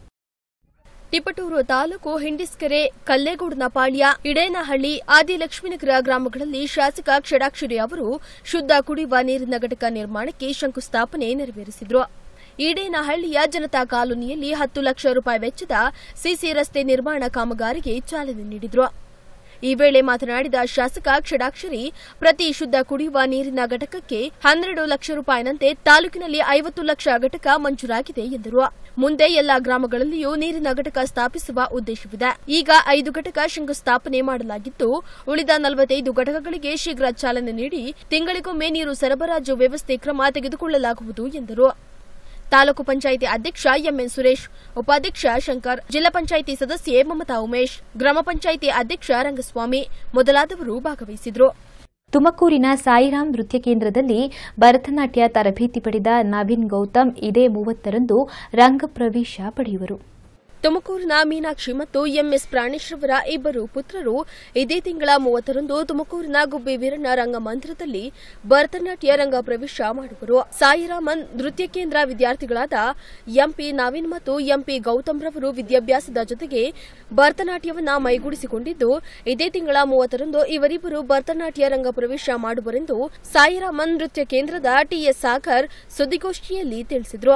ತಿಪಟೂರು ತಾಲೂಕು ಹಿಂಡಿಸ್ಕೆರೆ ಕಲ್ಲೇಗೌಡನಪಾಳ್ಯ ಇಡೇನಹಳ್ಳಿ ಆದಿಲಕ್ಷ್ಮೀನಗರ ಗ್ರಾಮಗಳಲ್ಲಿ ಶಾಸಕ ಕ್ಷಡಾಕ್ಷರಿ ಅವರು ಶುದ್ಧ ಕುಡಿಯುವ ನೀರಿನ ಘಟಕ ನಿರ್ಮಾಣಕ್ಕೆ ಶಂಕುಸ್ಥಾಪನೆ ನೆರವೇರಿಸಿದರು ಈಡೇನಹಳ್ಳಿಯ ಜನತಾ ಕಾಲೋನಿಯಲ್ಲಿ ಹತ್ತು ಲಕ್ಷ ರೂಪಾಯಿ ವೆಚ್ಚದ ಸಿಸಿ ರಸ್ತೆ ನಿರ್ಮಾಣ ಕಾಮಗಾರಿಗೆ ಚಾಲನೆ ನೀಡಿದರು ಈ ವೇಳೆ ಮಾತನಾಡಿದ ಶಾಸಕ ಕ್ಷಡಾಕ್ಷರಿ ಪ್ರತಿ ಶುದ್ಧ ಕುಡಿಯುವ ನೀರಿನ ಘಟಕಕ್ಕೆ ಹನ್ನೆರಡು ಲಕ್ಷ ರೂಪಾಯಿನಂತೆ ತಾಲೂಕಿನಲ್ಲಿ ಐವತ್ತು ಲಕ್ಷ ಘಟಕ ಮಂಜೂರಾಗಿದೆ ಎಂದರು ಮುಂದೆ ಎಲ್ಲಾ ಗ್ರಾಮಗಳಲ್ಲಿಯೂ ನೀರಿನ ಘಟಕ ಸ್ಥಾಪಿಸುವ ಉದ್ದೇಶವಿದೆ ಈಗ ಐದು ಘಟಕ ಶಂಕುಸ್ಥಾಪನೆ ಮಾಡಲಾಗಿದ್ದು ಉಳಿದ ನಲವತ್ತೈದು ಘಟಕಗಳಿಗೆ ಶೀಘ್ರ ಚಾಲನೆ ನೀಡಿ ತಿಂಗಳಿಗೊಮ್ಮೆ ನೀರು ಸರಬರಾಜು ವ್ಯವಸ್ಥೆ ಕ್ರಮ ತೆಗೆದುಕೊಳ್ಳಲಾಗುವುದು ಎಂದರು ತಾಲೂಕು ಪಂಚಾಯಿತಿ ಅಧ್ಯಕ್ಷ ಎಂಎನ್ ಸುರೇಶ್ ಉಪಾಧ್ಯಕ್ಷ ಶಂಕರ್ ಜಿಲ್ಲಾ ಪಂಚಾಯಿತಿ ಸದಸ್ಯೆ ಮಮತಾ ಉಮೇಶ್ ಗ್ರಾಮ ಪಂಚಾಯಿತಿ ಅಧ್ಯಕ್ಷ ರಂಗಸ್ವಾಮಿ ಮೊದಲಾದವರು ಭಾಗವಹಿಸಿದರು ತುಮಕೂರಿನ ಸಾಯಿರಾಮ್ ನೃತ್ಯ ಕೇಂದ್ರದಲ್ಲಿ ಭರತನಾಟ್ಯ ತರಬೇತಿ ಪಡೆದ ನವೀನ್ ಗೌತಮ್ ಇದೇ ಮೂವತ್ತರಂದು ರಂಗಪ್ರವೇಶ ಪಡೆಯುವರು ತುಮಕೂರಿನ ಮೀನಾಕ್ಷಿ ಮತ್ತು ಎಂಎಸ್ ಪ್ರಾಣೇಶ್ರವರ ಇಬ್ಬರು ಪುತ್ರರು ಇದೇ ತಿಂಗಳ ಮೂವತ್ತರಂದು ತುಮಕೂರಿನ ಗುಬ್ಬಿ ವೀರಣ್ಣ ರಂಗಮಂದಿರದಲ್ಲಿ ಭರತನಾಟ್ಯ ರಂಗ ಪ್ರವೇಶ ಮಾಡುವರು ಸಾಯಿರಾಮನ್ ನೃತ್ಯ ಕೇಂದ್ರ ವಿದ್ಯಾರ್ಥಿಗಳಾದ ಎಂಪಿ ನವೀನ್ ಮತ್ತು ಎಂಪಿ ಗೌತಮ್ ರವರು ವಿದ್ಯಾಭ್ಯಾಸದ ಜೊತೆಗೆ ಭರತನಾಟ್ಯವನ್ನ ಮೈಗೂಡಿಸಿಕೊಂಡಿದ್ದು ಇದೇ ತಿಂಗಳ ಮೂವತ್ತರಂದು ಇವರಿಬ್ಬರು ಭರತನಾಟ್ಯ ರಂಗ ಪ್ರವೇಶ ಮಾಡುವರೆಂದು ಸಾಯಿರಾಮನ್ ನೃತ್ಯ ಕೇಂದ್ರದ ಟಿಎಸ್ ಸಾಗರ್ ಸುದ್ದಿಗೋಷ್ಠಿಯಲ್ಲಿ ತಿಳಿಸಿದರು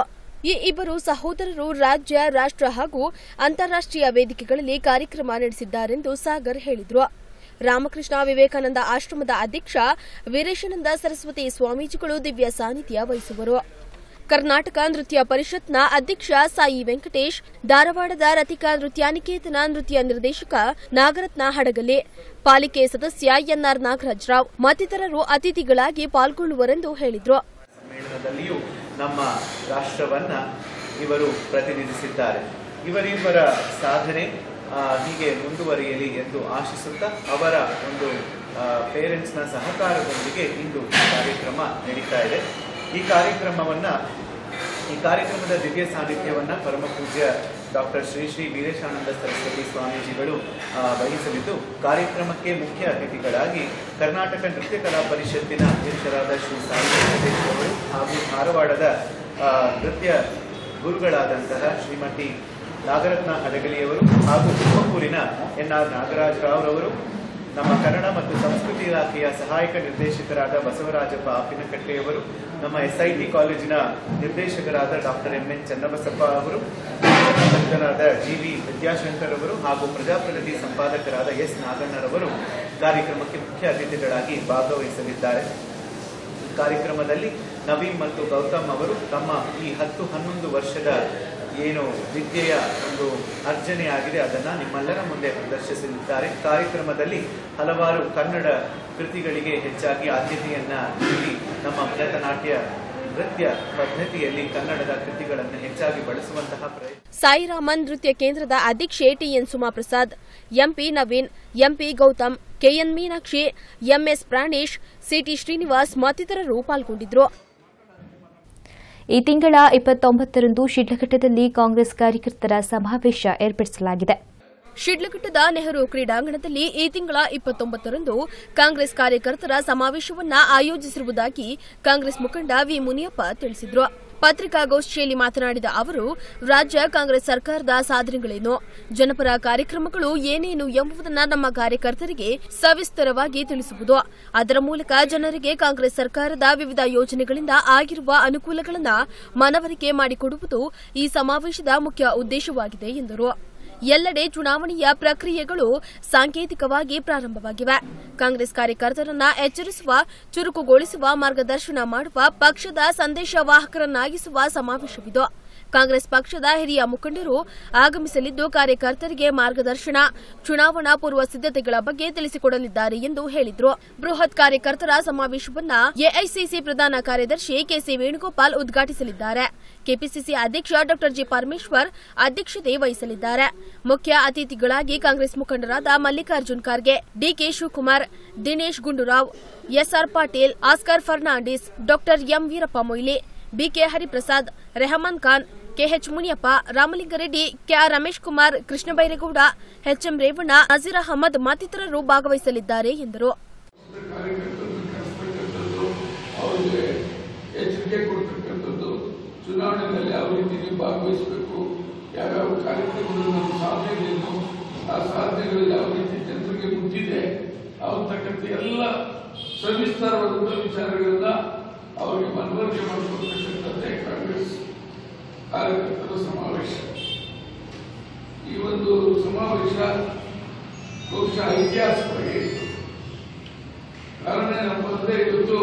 ಈ ಇಬ್ಬರು ಸಹೋದರರು ರಾಜ್ಯ ರಾಷ್ಟ್ರ ಹಾಗೂ ಅಂತಾರಾಷ್ಟ್ರೀಯ ವೇದಿಕೆಗಳಲ್ಲಿ ಕಾರ್ಯಕ್ರಮ ನಡೆಸಿದ್ದಾರೆಂದು ಸಾಗರ್ ಹೇಳಿದರು ರಾಮಕೃಷ್ಣ ವಿವೇಕಾನಂದ ಆಶ್ರಮದ ಅಧ್ಯಕ್ಷ ವೀರೇಶಾನಂದ ಸರಸ್ವತಿ ಸ್ವಾಮೀಜಿಗಳು ದಿವ್ಯ ಸಾನ್ನಿಧ್ಯ ವಹಿಸುವರು ಕರ್ನಾಟಕ ನೃತ್ಯ ಪರಿಷತ್ನ ಅಧ್ಯಕ್ಷ ಸಾಯಿ ವೆಂಕಟೇಶ್ ಧಾರವಾಡದ ರತಿಕಾ ನೃತ್ಯಾನಿಕೇತನ ನೃತ್ಯ ನಿರ್ದೇಶಕ ನಾಗರತ್ನ ಹಡಗಲಿ ಪಾಲಿಕೆ ಸದಸ್ಯ ಎನ್ಆರ್ ನಾಗರಾಜರಾವ್ ಮತ್ತಿತರರು ಅತಿಥಿಗಳಾಗಿ ಪಾಲ್ಗೊಳ್ಳುವರೆಂದು ಹೇಳಿದರು ಸಮ್ಮೇಳನದಲ್ಲಿಯೂ ನಮ್ಮ ರಾಷ್ಟ್ರವನ್ನ ಇವರು ಪ್ರತಿನಿಧಿಸಿದ್ದಾರೆ ಇವರಿಬ್ಬರ ಸಾಧನೆ ಆ, ಹೀಗೆ ಮುಂದುವರಿಯಲಿ ಎಂದು ಆಶಿಸುತ್ತಾ ಅವರ ಒಂದು ಪೇರೆಂಟ್ಸ್ನ ಸಹಕಾರದೊಂದಿಗೆ ಇಂದು ಈ ಕಾರ್ಯಕ್ರಮ ನಡೀತಾ ಇದೆ ಈ ಕಾರ್ಯಕ್ರಮವನ್ನ ಈ ಕಾರ್ಯಕ್ರಮದ ದಿವ್ಯ ಸಾನ್ನಿಧ್ಯವನ್ನ ಪರಮ ಪೂಜ್ಯ ಡಾಕ್ಟರ್ ಶ್ರೀ ಶ್ರೀ ವೀರೇಶಾನಂದ ಸರಸ್ವತಿ ಸ್ವಾಮೀಜಿಗಳು ಆ, ವಹಿಸಲಿದ್ದು ಕಾರ್ಯಕ್ರಮಕ್ಕೆ ಮುಖ್ಯ ಅತಿಥಿಗಳಾಗಿ ಕರ್ನಾಟಕ ನೃತ್ಯ ಕಲಾ ಪರಿಷತ್ತಿನ ಅಧ್ಯಕ್ಷರಾದ ಶ್ರೀ ಸಾಯಿ ವೆಂಕಟೇಶ್ ಅವರು ಹಾಗೂ ಧಾರವಾಡದ ಆ, ನೃತ್ಯ ಗುರುಗಳಾದಂತಹ ಶ್ರೀಮತಿ ನಾಗರತ್ನ ಹಡಗಲಿಯವರು ಹಾಗೂ ತುಮಕೂರಿನ ಎನ್ ಆರ್ ನಾಗರಾಜ್ ರಾವ್ ರವರು ನಮ್ಮ ಕನ್ನಡ ಮತ್ತು ಸಂಸ್ಕೃತಿ ಇಲಾಖೆಯ ಸಹಾಯಕ ನಿರ್ದೇಶಕರಾದ ಬಸವರಾಜಪ್ಪ ಆಪಿನಕಟ್ಟೆಯವರು ನಮ್ಮ ಎಸ್ಐಟಿ ಕಾಲೇಜಿನ ನಿರ್ದೇಶಕರಾದ ಡಾಕ್ಟರ್ ಎಂ ಎನ್ ಚನ್ನಬಸಪ್ಪ ಅವರು ಸಂಘನಾದ ಜಿ ವಿ ವಿದ್ಯಾಶಂಕರ್ ಅವರು ಹಾಗೂ ಪ್ರಜಾಪ್ರಗತಿ ಸಂಪಾದಕರಾದ ಎಸ್ ನಾಗಣ್ಣರವರು ಕಾರ್ಯಕ್ರಮಕ್ಕೆ ಮುಖ್ಯ ಅತಿಥಿಗಳಾಗಿ ಭಾಗವಹಿಸಲಿದ್ದಾರೆ ಈ ಕಾರ್ಯಕ್ರಮದಲ್ಲಿ ನವೀನ್ ಮತ್ತು ಗೌತಮ್ ಅವರು ತಮ್ಮ ಈ ಹತ್ತು ಹನ್ನೊಂದು ವರ್ಷದ ಏನು ವಿದ್ಯೆಯ ಒಂದು ಅರ್ಜನೆ ಆಗಿದೆ ಅದನ್ನ ನಿಮ್ಮೆಲ್ಲರ ಮುಂದೆ ಪ್ರದರ್ಶಿಸಲಿದ್ದಾರೆ ಕಾರ್ಯಕ್ರಮದಲ್ಲಿ ಹಲವಾರು ಕನ್ನಡ ಕೃತಿಗಳಿಗೆ ಹೆಚ್ಚಾಗಿ ಆದ್ಯತೆಯನ್ನ ನೀಡಿ ನಮ್ಮ ಭರತನಾಟ್ಯ ನೃತ್ಯ ಪದ್ಧತಿಯಲ್ಲಿ ಕನ್ನಡದ ಕೃತಿಗಳನ್ನು ಹೆಚ್ಚಾಗಿ ಬಳಸುವಂತಹ ಪ್ರಯತ್ನ ಸಾಯಿರಾಮನ್ ನೃತ್ಯ ಕೇಂದ್ರದ ಅಧ್ಯಕ್ಷೆ TN Sumaprasad MP Naveen MP Gautam KN Meenakshi MS Pranesh CT Srinivas ಮತ್ತಿತರರು ಪಾಲ್ಗೊಂಡಿದ್ರು ಈ ತಿಂಗಳ ಇಪ್ಪತ್ತೊಂಬತ್ತರಂದು ಶಿಡ್ಲಘಟ್ಟದಲ್ಲಿ ಕಾಂಗ್ರೆಸ್ ಕಾರ್ಯಕರ್ತರ ಸಮಾವೇಶ ಏರ್ಪಡಿಸಲಾಗಿದೆ ಶಿಡ್ಲಘಟ್ಟದ ನೆಹರು ಕ್ರೀಡಾಂಗಣದಲ್ಲಿ ಈ ತಿಂಗಳ ಇಪ್ಪತ್ತೊಂಬತ್ತರಂದು ಕಾಂಗ್ರೆಸ್ ಕಾರ್ಯಕರ್ತರ ಸಮಾವೇಶವನ್ನ ಆಯೋಜಿಸಿರುವುದಾಗಿ ಕಾಂಗ್ರೆಸ್ ಮುಖಂಡ ವಿ ಮುನಿಯಪ್ಪ ತಿಳಿಸಿದ್ರು ಪತ್ರಿಕಾಗೋಷ್ಠಿಯಲ್ಲಿ ಮಾತನಾಡಿದ ಅವರು ರಾಜ್ಯ ಕಾಂಗ್ರೆಸ್ ಸರ್ಕಾರದ ಸಾಧನೆಗಳೇನು ಜನಪರ ಕಾರ್ಯಕ್ರಮಗಳು ಏನೇನು ಎಂಬುದನ್ನು ನಮ್ಮ ಕಾರ್ಯಕರ್ತರಿಗೆ ಸವಿಸ್ತರವಾಗಿ ತಿಳಿಸುವುದು ಅದರ ಮೂಲಕ ಜನರಿಗೆ ಕಾಂಗ್ರೆಸ್ ಸರ್ಕಾರದ ವಿವಿಧ ಯೋಜನೆಗಳಿಂದ ಆಗಿರುವ ಅನುಕೂಲಗಳನ್ನು ಮನವರಿಕೆ ಮಾಡಿಕೊಡುವುದು ಈ ಸಮಾವೇಶದ ಮುಖ್ಯ ಉದ್ದೇಶವಾಗಿದೆ ಎಂದರು ಎಲ್ಲೆಡೆ ಚುನಾವಣೆಯ ಪ್ರಕ್ರಿಯೆಗಳು ಸಾಂಕೇತಿಕವಾಗಿ ಪ್ರಾರಂಭವಾಗಿವೆ ಕಾಂಗ್ರೆಸ್ ಕಾರ್ಯಕರ್ತರನ್ನ ಎಚ್ಚರಿಸುವ ಚುರುಕುಗೊಳಿಸುವ ಮಾರ್ಗದರ್ಶನ ಮಾಡುವ ಪಕ್ಷದ ಸಂದೇಶವಾಹಕರನ್ನಾಗಿಸುವ ಸಮಾವೇಶವಿದು ಕಾಂಗ್ರೆಸ್ ಪಕ್ಷದ ಹಿರಿಯ ಮುಖಂಡರು ಆಗಮಿಸಲಿದ್ದು ಕಾರ್ಯಕರ್ತರಿಗೆ ಮಾರ್ಗದರ್ಶನ ಚುನಾವಣಾ ಪೂರ್ವ ಸಿದ್ದತೆಗಳ ಬಗ್ಗೆ ತಿಳಿಸಿಕೊಡಲಿದ್ದಾರೆ ಎಂದು ಹೇಳಿದರು ಬೃಹತ್ ಕಾರ್ಯಕರ್ತರ ಸಮಾವೇಶವನ್ನ ಎಐಸಿಸಿ ಪ್ರಧಾನ ಕಾರ್ಯದರ್ಶಿ ಕೆಸಿ ವೇಣುಗೋಪಾಲ್ ಉದ್ಘಾಟಿಸಲಿದ್ದಾರೆ ಕೆಪಿಸಿಸಿ ಅಧ್ಯಕ್ಷ ಡಾ ಜಿ ಪರಮೇಶ್ವರ್ ಅಧ್ಯಕ್ಷತೆ ವಹಿಸಲಿದ್ದಾರೆ ಮುಖ್ಯ ಅತಿಥಿಗಳಾಗಿ ಕಾಂಗ್ರೆಸ್ ಮುಖಂಡರಾದ ಮಲ್ಲಿಕಾರ್ಜುನ್ ಖರ್ಗೆ ಡಿಕೆ ಶಿವಕುಮಾರ್ ದಿನೇಶ್ ಗುಂಡೂರಾವ್ ಎಸ್ಆರ್ ಪಾಟೀಲ್ ಆಸ್ಕರ್ ಫರ್ನಾಂಡಿಸ್ ಡಾ M Veerappa Moily BK Hariprasad Rahman Khan KH Muniyappa Ramalingareddy KR Ramesh Kumar Krishna Byregowda HM Revanna Nazeer Ahmed ಮತ್ತಿತರರು ಭಾಗವಹಿಸಲಿದ್ದಾರೆ ಎಂದರು ಅವರಿಗೆ ಎಚ್ಚರಿಕೆ ಕೊಡ್ತಕ್ಕಂಥದ್ದು ಚುನಾವಣೆಯಲ್ಲಿ ಯಾವ ರೀತಿ ನೀವು ಭಾಗವಹಿಸಬೇಕು ಯಾವ್ಯಾವ ಕಾರ್ಯಕ್ರಮಗಳು ನಮ್ಮ ಸಾಧನೆಗಳೇನು ಆ ಸಾಧನೆಗಳು ಯಾವ ರೀತಿ ಜನರಿಗೆ ಮುಟ್ಟಿದೆ ಅವತಕ್ಕಂಥ ಎಲ್ಲ ಸವಿಸ್ತಾರವಾದಂಥ ವಿಚಾರಗಳನ್ನ ಅವರಿಗೆ ಮನವರಿಕೆ ಮಾಡಿಕೊಡ್ತಕ್ಕಂಥದ್ದೇ ಕಾಂಗ್ರೆಸ್ ಕಾರ್ಯಕರ್ತರ ಸಮಾವೇಶ ಈ ಒಂದು ಸಮಾವೇಶ ಬಹುಶಃ ಐತಿಹಾಸಿಕವಾಗಿ ಕಾರಣ ಏನಪ್ಪ ಅಂದ್ರೆ ಇವತ್ತು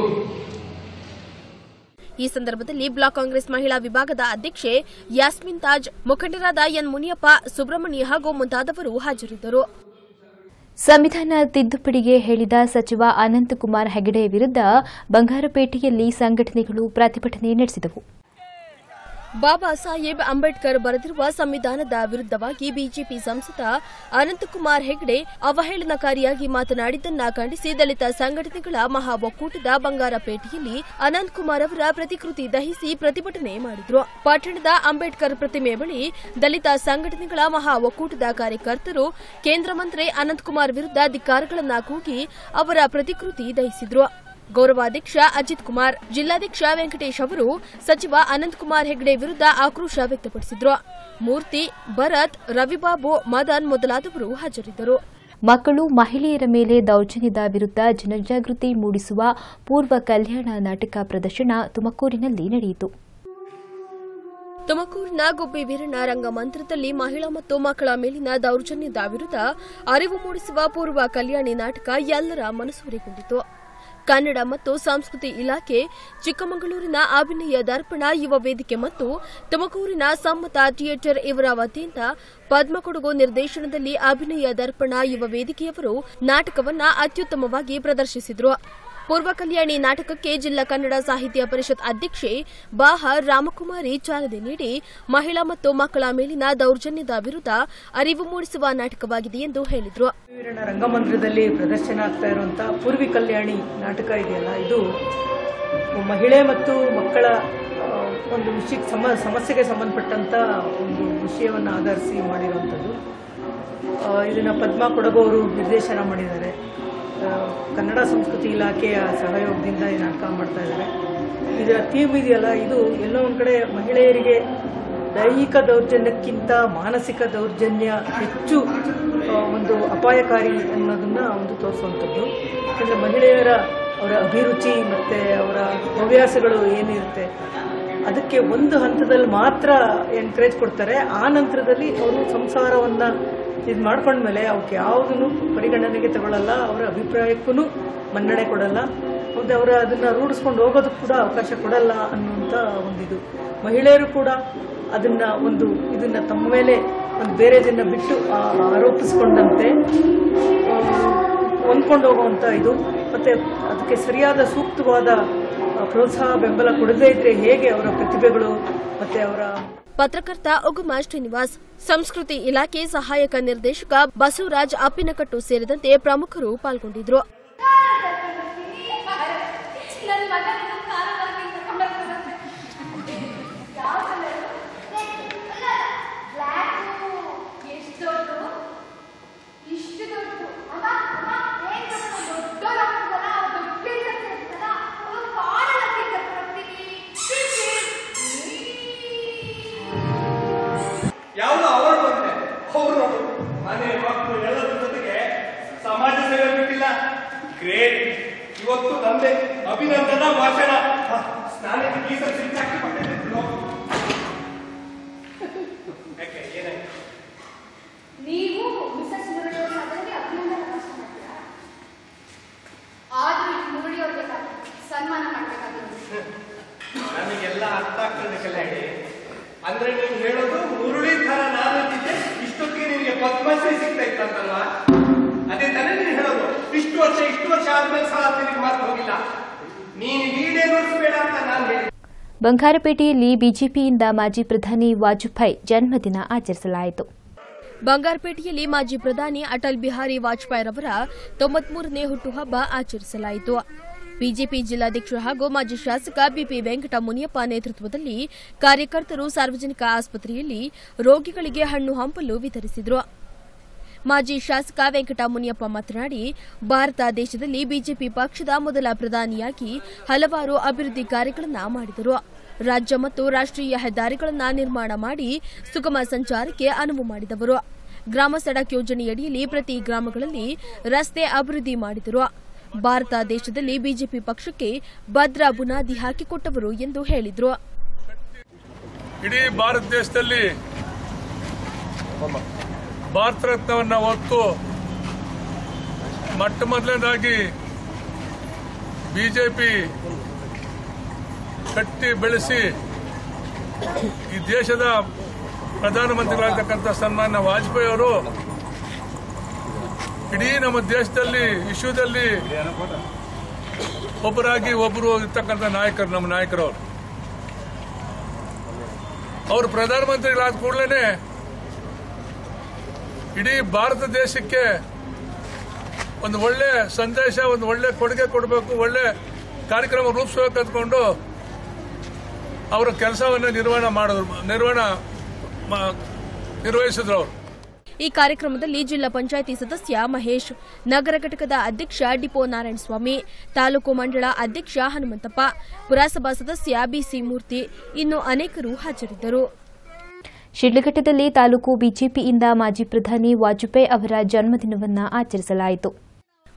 ಈ ಸಂದರ್ಭದಲ್ಲಿ ಬ್ಲಾಕ್ ಕಾಂಗ್ರೆಸ್ ಮಹಿಳಾ ವಿಭಾಗದ ಅಧ್ಯಕ್ಷೆ ಯಾಸ್ಮಿನ್ ತಾಜ್ ಮುಖಂಡರಾದ ಎನ್ ಮುನಿಯಪ್ಪ ಸುಬ್ರಹ್ಮಣ್ಯ ಹಾಗೂ ಮುಂತಾದವರು ಹಾಜರಿದ್ದರು ಸಂವಿಧಾನ ತಿದ್ದುಪಡಿಗೆ ಹೇಳಿದ ಸಚಿವ ಅನಂತಕುಮಾರ್ ಹೆಗಡೆ ವಿರುದ್ಧ ಬಂಗಾರಪೇಟೆಯಲ್ಲಿ ಸಂಘಟನೆಗಳು ಪ್ರತಿಭಟನೆ ನಡೆಸಿದವು ಬಾಬಾ ಸಾಹೇಬ್ ಅಂಬೇಡ್ಕರ್ ಬರೆದಿರುವ ಸಂವಿಧಾನದ ವಿರುದ್ಧವಾಗಿ ಬಿಜೆಪಿ ಸಂಸದ ಅನಂತಕುಮಾರ್ ಹೆಗ್ಡೆ ಅವಹೇಳನಕಾರಿಯಾಗಿ ಮಾತನಾಡಿದ್ದನ್ನ ಖಂಡಿಸಿ ದಲಿತ ಸಂಘಟನೆಗಳ ಮಹಾ ಒಕ್ಕೂಟದ ಬಂಗಾರಪೇಟೆಯಲ್ಲಿ ಅನಂತಕುಮಾರ್ ಅವರ ಪ್ರತಿಕೃತಿ ದಹಿಸಿ ಪ್ರತಿಭಟನೆ ಮಾಡಿದ್ರು ಪಟ್ಟಣದ ಅಂಬೇಡ್ಕರ್ ಪ್ರತಿಮೆ ಬಳಿ ದಲಿತ ಸಂಘಟನೆಗಳ ಮಹಾ ಒಕ್ಕೂಟದ ಕಾರ್ಯಕರ್ತರು ಕೇಂದ್ರ ಮಂತ್ರಿ ಅನಂತಕುಮಾರ್ ವಿರುದ್ಧ ಧಿಕ್ಕಾರಗಳನ್ನ ಕೂಗಿ ಅವರ ಪ್ರತಿಕೃತಿ ದಹಿಸಿದ್ರು ಗೌರವಾಧ್ಯಕ್ಷ ಅಜಿತ್ ಕುಮಾರ್ ಜಿಲ್ಲಾಧ್ಯಕ್ಷ ವೆಂಕಟೇಶ್ ಅವರು ಸಚಿವ ಅನಂತಕುಮಾರ್ ಹೆಗ್ಡೆ ವಿರುದ್ಧ ಆಕ್ರೋಶ ವ್ಯಕ್ತಪಡಿಸಿದ್ರು ಮೂರ್ತಿ ಭರತ್ ರವಿಬಾಬು ಮದನ್ ಮೊದಲಾದವರು ಹಾಜರಿದ್ದರು ಮಕ್ಕಳು ಮಹಿಳೆಯರ ಮೇಲೆ ದೌರ್ಜನ್ಯದ ವಿರುದ್ಧ ಜನಜಾಗೃತಿ ಮೂಡಿಸುವ ಪೂರ್ವ ಕಲ್ಯಾಣ ನಾಟಕ ಪ್ರದರ್ಶನ ತುಮಕೂರಿನಲ್ಲಿ ನಡೆಯಿತು ತುಮಕೂರಿನ ಗುಬ್ಬಿ ವೀರಣ್ಣ ರಂಗಮಂದಿರದಲ್ಲಿ ಮಹಿಳಾ ಮತ್ತು ಮಕ್ಕಳ ಮೇಲಿನ ದೌರ್ಜನ್ಯದ ವಿರುದ್ಧ ಅರಿವು ಮೂಡಿಸುವ ಪೂರ್ವ ಕಲ್ಯಾಣಿ ನಾಟಕ ಎಲ್ಲರ ಮನಸೂರೆಗೊಂಡಿತು ಕನ್ನಡ ಮತ್ತು ಸಂಸ್ಕೃತಿ ಇಲಾಖೆ ಚಿಕ್ಕಮಗಳೂರಿನ ಅಭಿನಯ ದರ್ಪಣ ಯುವ ವೇದಿಕೆ ಮತ್ತು ತುಮಕೂರಿನ ಸಮ್ಮತ ಥಿಯೇಟರ್ ಇವರ ವತಿಯಿಂದ ಪದ್ಮಕೊಡಗು ನಿರ್ದೇಶನದಲ್ಲಿ ಅಭಿನಯ ದರ್ಪಣ ಯುವ ವೇದಿಕೆಯವರು ನಾಟಕವನ್ನ ಅತ್ಯುತ್ತಮವಾಗಿ ಪ್ರದರ್ಶಿಸಿದರು ಪೂರ್ವ ಕಲ್ಯಾಣಿ ನಾಟಕಕ್ಕೆ ಜಿಲ್ಲಾ ಕನ್ನಡ ಸಾಹಿತ್ಯ ಪರಿಷತ್ ಅಧ್ಯಕ್ಷೆ ಬಾಹ ರಾಮಕುಮಾರಿ ಚಾಲನೆ ನೀಡಿ ಮಹಿಳಾ ಮತ್ತು ಮಕ್ಕಳ ಮೇಲಿನ ದೌರ್ಜನ್ಯದ ವಿರುದ್ಧ ಅರಿವು ಮೂಡಿಸುವ ನಾಟಕವಾಗಿದೆ ಎಂದು ಹೇಳಿದರು ವೀರಣ್ಣ ರಂಗಮಂದಿರದಲ್ಲಿ ಪ್ರದರ್ಶನ ಆಗ್ತಾ ಇರುವಂಥ ಪೂರ್ವಿ ಕಲ್ಯಾಣಿ ನಾಟಕ ಇದೆಯಲ್ಲ ಇದು ಮಹಿಳೆ ಮತ್ತು ಮಕ್ಕಳ ಆ, ಒಂದು ವಿಷಯಕ್ಕೆ ಸಮ ಸಮಸ್ಯೆಗೆ ಸಂಬಂಧಪಟ್ಟಂತ ಒಂದು ವಿಷಯವನ್ನು ಆಧರಿಸಿ ಮಾಡಿರುವಂಥದ್ದು ಆ, ಇದನ್ನ ಪದ್ಮಾ ಕೊಡಗು ಅವರು ನಿರ್ದೇಶನ ಮಾಡಿದ್ದಾರೆ ಆ, ಕನ್ನಡ ಸಂಸ್ಕೃತಿ ಇಲಾಖೆಯ ಸಹಯೋಗದಿಂದ ಈ ನಾಟಕ ಮಾಡ್ತಾ ಇದ್ದಾರೆ ಇದರ ಥೀಮ್ ಇದೆಯಲ್ಲ ಇದು ಎಲ್ಲೋ ಒಂದು ಕಡೆ ಮಹಿಳೆಯರಿಗೆ ದೈಹಿಕ ದೌರ್ಜನ್ಯಕ್ಕಿಂತ ಮಾನಸಿಕ ದೌರ್ಜನ್ಯ ಹೆಚ್ಚು ಆ, ಒಂದು ಅಪಾಯಕಾರಿ ಅನ್ನೋದನ್ನ ಒಂದು ತೋರಿಸುವಂಥದ್ದು ಯಾಕಂದರೆ ಮಹಿಳೆಯರ ಅವರ ಅಭಿರುಚಿ ಮತ್ತು ಅವರ ಹವ್ಯಾಸಗಳು ಏನಿರುತ್ತೆ ಅದಕ್ಕೆ ಒಂದು ಹಂತದಲ್ಲಿ ಮಾತ್ರ ಎನ್ಕರೇಜ್ ಕೊಡ್ತಾರೆ ಆ ನಂತರದಲ್ಲಿ ಅವರು ಸಂಸಾರವನ್ನು ಇದು ಮಾಡ್ಕೊಂಡ್ಮೇಲೆ ಅವಕ್ಕೆ ಯಾವುದನ್ನು ಪರಿಗಣನೆಗೆ ತಗೊಳ್ಳಲ್ಲ ಅವರ ಅಭಿಪ್ರಾಯಕ್ಕೂ ಮನ್ನಣೆ ಕೊಡಲ್ಲ ಮತ್ತು ಅವರ ಅದನ್ನು ರೂಢಿಸ್ಕೊಂಡು ಹೋಗೋದಕ್ಕೆ ಕೂಡ ಅವಕಾಶ ಕೊಡಲ್ಲ ಅನ್ನುವಂಥ ಒಂದಿದು ಮಹಿಳೆಯರು ಕೂಡ ಅದನ್ನ ಒಂದು ಇದನ್ನ ತಮ್ಮ ಮೇಲೆ ಒಂದು ಬೇರೆದನ್ನ ಬಿಟ್ಟು ಆ- ಆರೋಪಿಸ್ಕೊಂಡಂತೆ ಆ, ಹೊಂದ್ಕೊಂಡು ಹೋಗುವಂಥ ಇದು ಮತ್ತೆ ಅದಕ್ಕೆ ಸರಿಯಾದ ಸೂಕ್ತವಾದ ಆ, ಪ್ರೋತ್ಸಾಹ ಬೆಂಬಲ ಕೊಡದೇ ಇದ್ರೆ ಹೇಗೆ ಅವರ ಪ್ರತಿಭೆಗಳು ಮತ್ತೆ ಅವರ ಪತ್ರಕರ್ತ ಉಗುಮ ಶ್ರೀನಿವಾಸ್ ಸಂಸ್ಕೃತಿ ಇಲಾಖೆ ಸಹಾಯಕ ನಿರ್ದೇಶಕ ಬಸವರಾಜ್ ಅಪ್ಪಿನಕಟ್ಟು ಸೇರಿದಂತೆ ಪ್ರಮುಖರು ಪಾಲ್ಗೊಂಡಿದ್ರು ಯಾವುದು ಅವರು ಬಂದ್ರೆ ಅವರು ಮನೆ ಮಕ್ಕಳು ಎಲ್ಲದ್ರ ಜೊತೆಗೆ ಸಮಾಜ ಸೇವೆ ಬಿಟ್ಟಿಲ್ಲ ಗ್ರೇಟ್ ಇವತ್ತು ನಂದೆ ಅಭಿನಂದನಾ ಭಾಷಣ ಹ, ಸ್ನಾನಕ್ಕೆ ಗೀಸ ಸಿಕ್ಕಾಕಿ ಬಟ್ಟೆ ಬಿಟ್ರು. ಯಾಕೆ ಏನಾಯ್ತು ನೀವು ಮಿಸಸ್ ಮುರಳಿ ಅವ್ರ ಮಗನಿಗೆ ಅಭಿನಂದನೆ ಭಾಷಣ ಮಾಡ್ತೀರಾ ಆದ್ರೂ ಈ ಮುರಳಿ ಅವ್ರಿಗೆ ಸನ್ಮಾನ ಮಾಡ್ಬೇಕಾಗಿರೋದು ನನಗೆಲ್ಲ ಅರ್ಥ ಆಗ್ತದೆ ಕಲ್ಯಾಣಿ ಅಂದ್ರೆ ನೀನು ಹೇಳೋದು ಮುರುಳಿ ಥರ ನಾನು ಇದ್ದಿದ್ದೆ ಇಷ್ಟೊತ್ತಿಗೆ ನಿನಗೆ ಪದ್ಮಶ್ರೀ ಸಿಗ್ತಾ ಇತ್ತಂತಲ್ವಾ ಅದೇ ತಾನೇ ನೀನು ಹೇಳೋದು ಇಷ್ಟು ವರ್ಷ ಇಷ್ಟು ವರ್ಷ ಆದ್ಮೇಲೆ ಸಹ ನಿನಗೆ ಮಾತು ಹೋಗಿಲ್ಲ ನೀನು ವೀಡಿಯೋ ನೋಡಿಸ್ಬೇಡ ಅಂತ ನಾನು ಹೇಳಿ ಬಂಗಾರಪೇಟೆಯಲ್ಲಿ ಬಿಜೆಪಿಯಿಂದ ಮಾಜಿ ಪ್ರಧಾನಿ ವಾಜಪೇಯಿ ಜನ್ಮದಿನ ಆಚರಿಸಲಾಯಿತು ಬಂಗಾರಪೇಟೆಯಲ್ಲಿ ಮಾಜಿ ಪ್ರಧಾನಿ ಅಟಲ್ ಬಿಹಾರಿ ವಾಜಪೇಯಿ ರವರ ತೊಂಬತ್ಮೂರನೇ ಹುಟ್ಟುಹಬ್ಬ ಆಚರಿಸಲಾಯಿತು ಬಿಜೆಪಿ ಜಿಲ್ಲಾಧ್ಯಕ್ಷ ಹಾಗೂ ಮಾಜಿ ಶಾಸಕ ಬಿಪಿ ವೆಂಕಟ ಮುನಿಯಪ್ಪ ನೇತೃತ್ವದಲ್ಲಿ ಕಾರ್ಯಕರ್ತರು ಸಾರ್ವಜನಿಕ ಆಸ್ಪತ್ರೆಯಲ್ಲಿ ರೋಗಿಗಳಿಗೆ ಹಣ್ಣು ಹಂಪಲು ವಿತರಿಸಿದರು ಮಾಜಿ ಶಾಸಕ ವೆಂಕಟ ಮುನಿಯಪ್ಪ ಮಾತನಾಡಿ ಭಾರತ ದೇಶದಲ್ಲಿ ಬಿಜೆಪಿ ಪಕ್ಷದ ಮೊದಲ ಪ್ರಧಾನಿಯಾಗಿ ಹಲವಾರು ಅಭಿವೃದ್ಧಿ ಕಾರ್ಯಗಳನ್ನು ಮಾಡಿದರು ರಾಜ್ಯ ಮತ್ತು ರಾಷ್ಟ್ರೀಯ ಹೆದ್ದಾರಿಗಳನ್ನು ನಿರ್ಮಾಣ ಮಾಡಿ ಸುಗಮ ಸಂಚಾರಕ್ಕೆ ಅನುವು ಮಾಡಿದವರು ಗ್ರಾಮ ಸಡಕ್ ಯೋಜನೆಯಡಿಯಲ್ಲಿ ಪ್ರತಿ ಗ್ರಾಮಗಳಲ್ಲಿ ರಸ್ತೆ ಅಭಿವೃದ್ಧಿ ಮಾಡಿದರು ಭಾರತ ದೇಶದಲ್ಲಿ ಬಿಜೆಪಿ ಪಕ್ಷಕ್ಕೆ ಭದ್ರ ಬುನಾದಿ ಹಾಕಿಕೊಟ್ಟವರು ಎಂದು ಹೇಳಿದರು ಇಡೀ ಭಾರತ ದೇಶದಲ್ಲಿ ಭಾರತ ರತ್ನವನ್ನು ಹೊತ್ತು ಮೊಟ್ಟ ಮೊದಲನೇದಾಗಿ ಬಿಜೆಪಿ ಕಟ್ಟಿ ಬೆಳೆಸಿ ಈ ದೇಶದ ಪ್ರಧಾನಮಂತ್ರಿಗಳಾಗತಕ್ಕಂಥ ಸನ್ಮಾನ್ಯ ವಾಜಪೇಯಿ ಅವರು ಇಡೀ ನಮ್ಮ ದೇಶದಲ್ಲಿ ವಿಶ್ವದಲ್ಲಿ ಒಬ್ಬರಾಗಿ ಒಬ್ಬರು ಇರ್ತಕ್ಕಂಥ ನಾಯಕರು ನಮ್ಮ ನಾಯಕರು ಅವರು ಅವರು ಪ್ರಧಾನಮಂತ್ರಿಗಳಾದ ಕೂಡಲೇ ಇಡೀ ಭಾರತ ದೇಶಕ್ಕೆ ಒಂದು ಒಳ್ಳೆ ಸಂದೇಶ ಒಂದು ಒಳ್ಳೆ ಕೊಡುಗೆ ಕೊಡಬೇಕು ಒಳ್ಳೆ ಕಾರ್ಯಕ್ರಮ ರೂಪಿಸಬೇಕು ಅಂದ್ಕೊಂಡು ಅವರ ಕೆಲಸವನ್ನು ನಿರ್ವಹಣೆ ಮಾಡಿದ್ರು ನಿರ್ವಹಣೆ ಮಾ- ನಿರ್ವಹಿಸಿದ್ರು ಅವರು ಈ ಕಾರ್ಯಕ್ರಮದಲ್ಲಿ ಜಿಲ್ಲಾ ಪಂಚಾಯಿತಿ ಸದಸ್ಯ ಮಹೇಶ್ ನಗರ ಘಟಕದ ಅಧ್ಯಕ್ಷ ಡಿಪೋ ನಾರಾಯಣಸ್ವಾಮಿ ತಾಲೂಕು ಮಂಡಳ ಅಧ್ಯಕ್ಷ ಹನುಮಂತಪ್ಪ ಪುರಸಭಾ ಸದಸ್ಯ ಬಿಸಿ ಮೂರ್ತಿ ಇನ್ನು ಅನೇಕರು ಹಾಜರಿದ್ದರು ಶಿಡ್ಲಘಟ್ಟದಲ್ಲಿ ತಾಲೂಕು ಬಿಜೆಪಿಯಿಂದ ಮಾಜಿ ಪ್ರಧಾನಿ ವಾಜಪೇಯಿ ಅವರ ಜನ್ಮದಿನವನ್ನು ಆಚರಿಸಲಾಯಿತು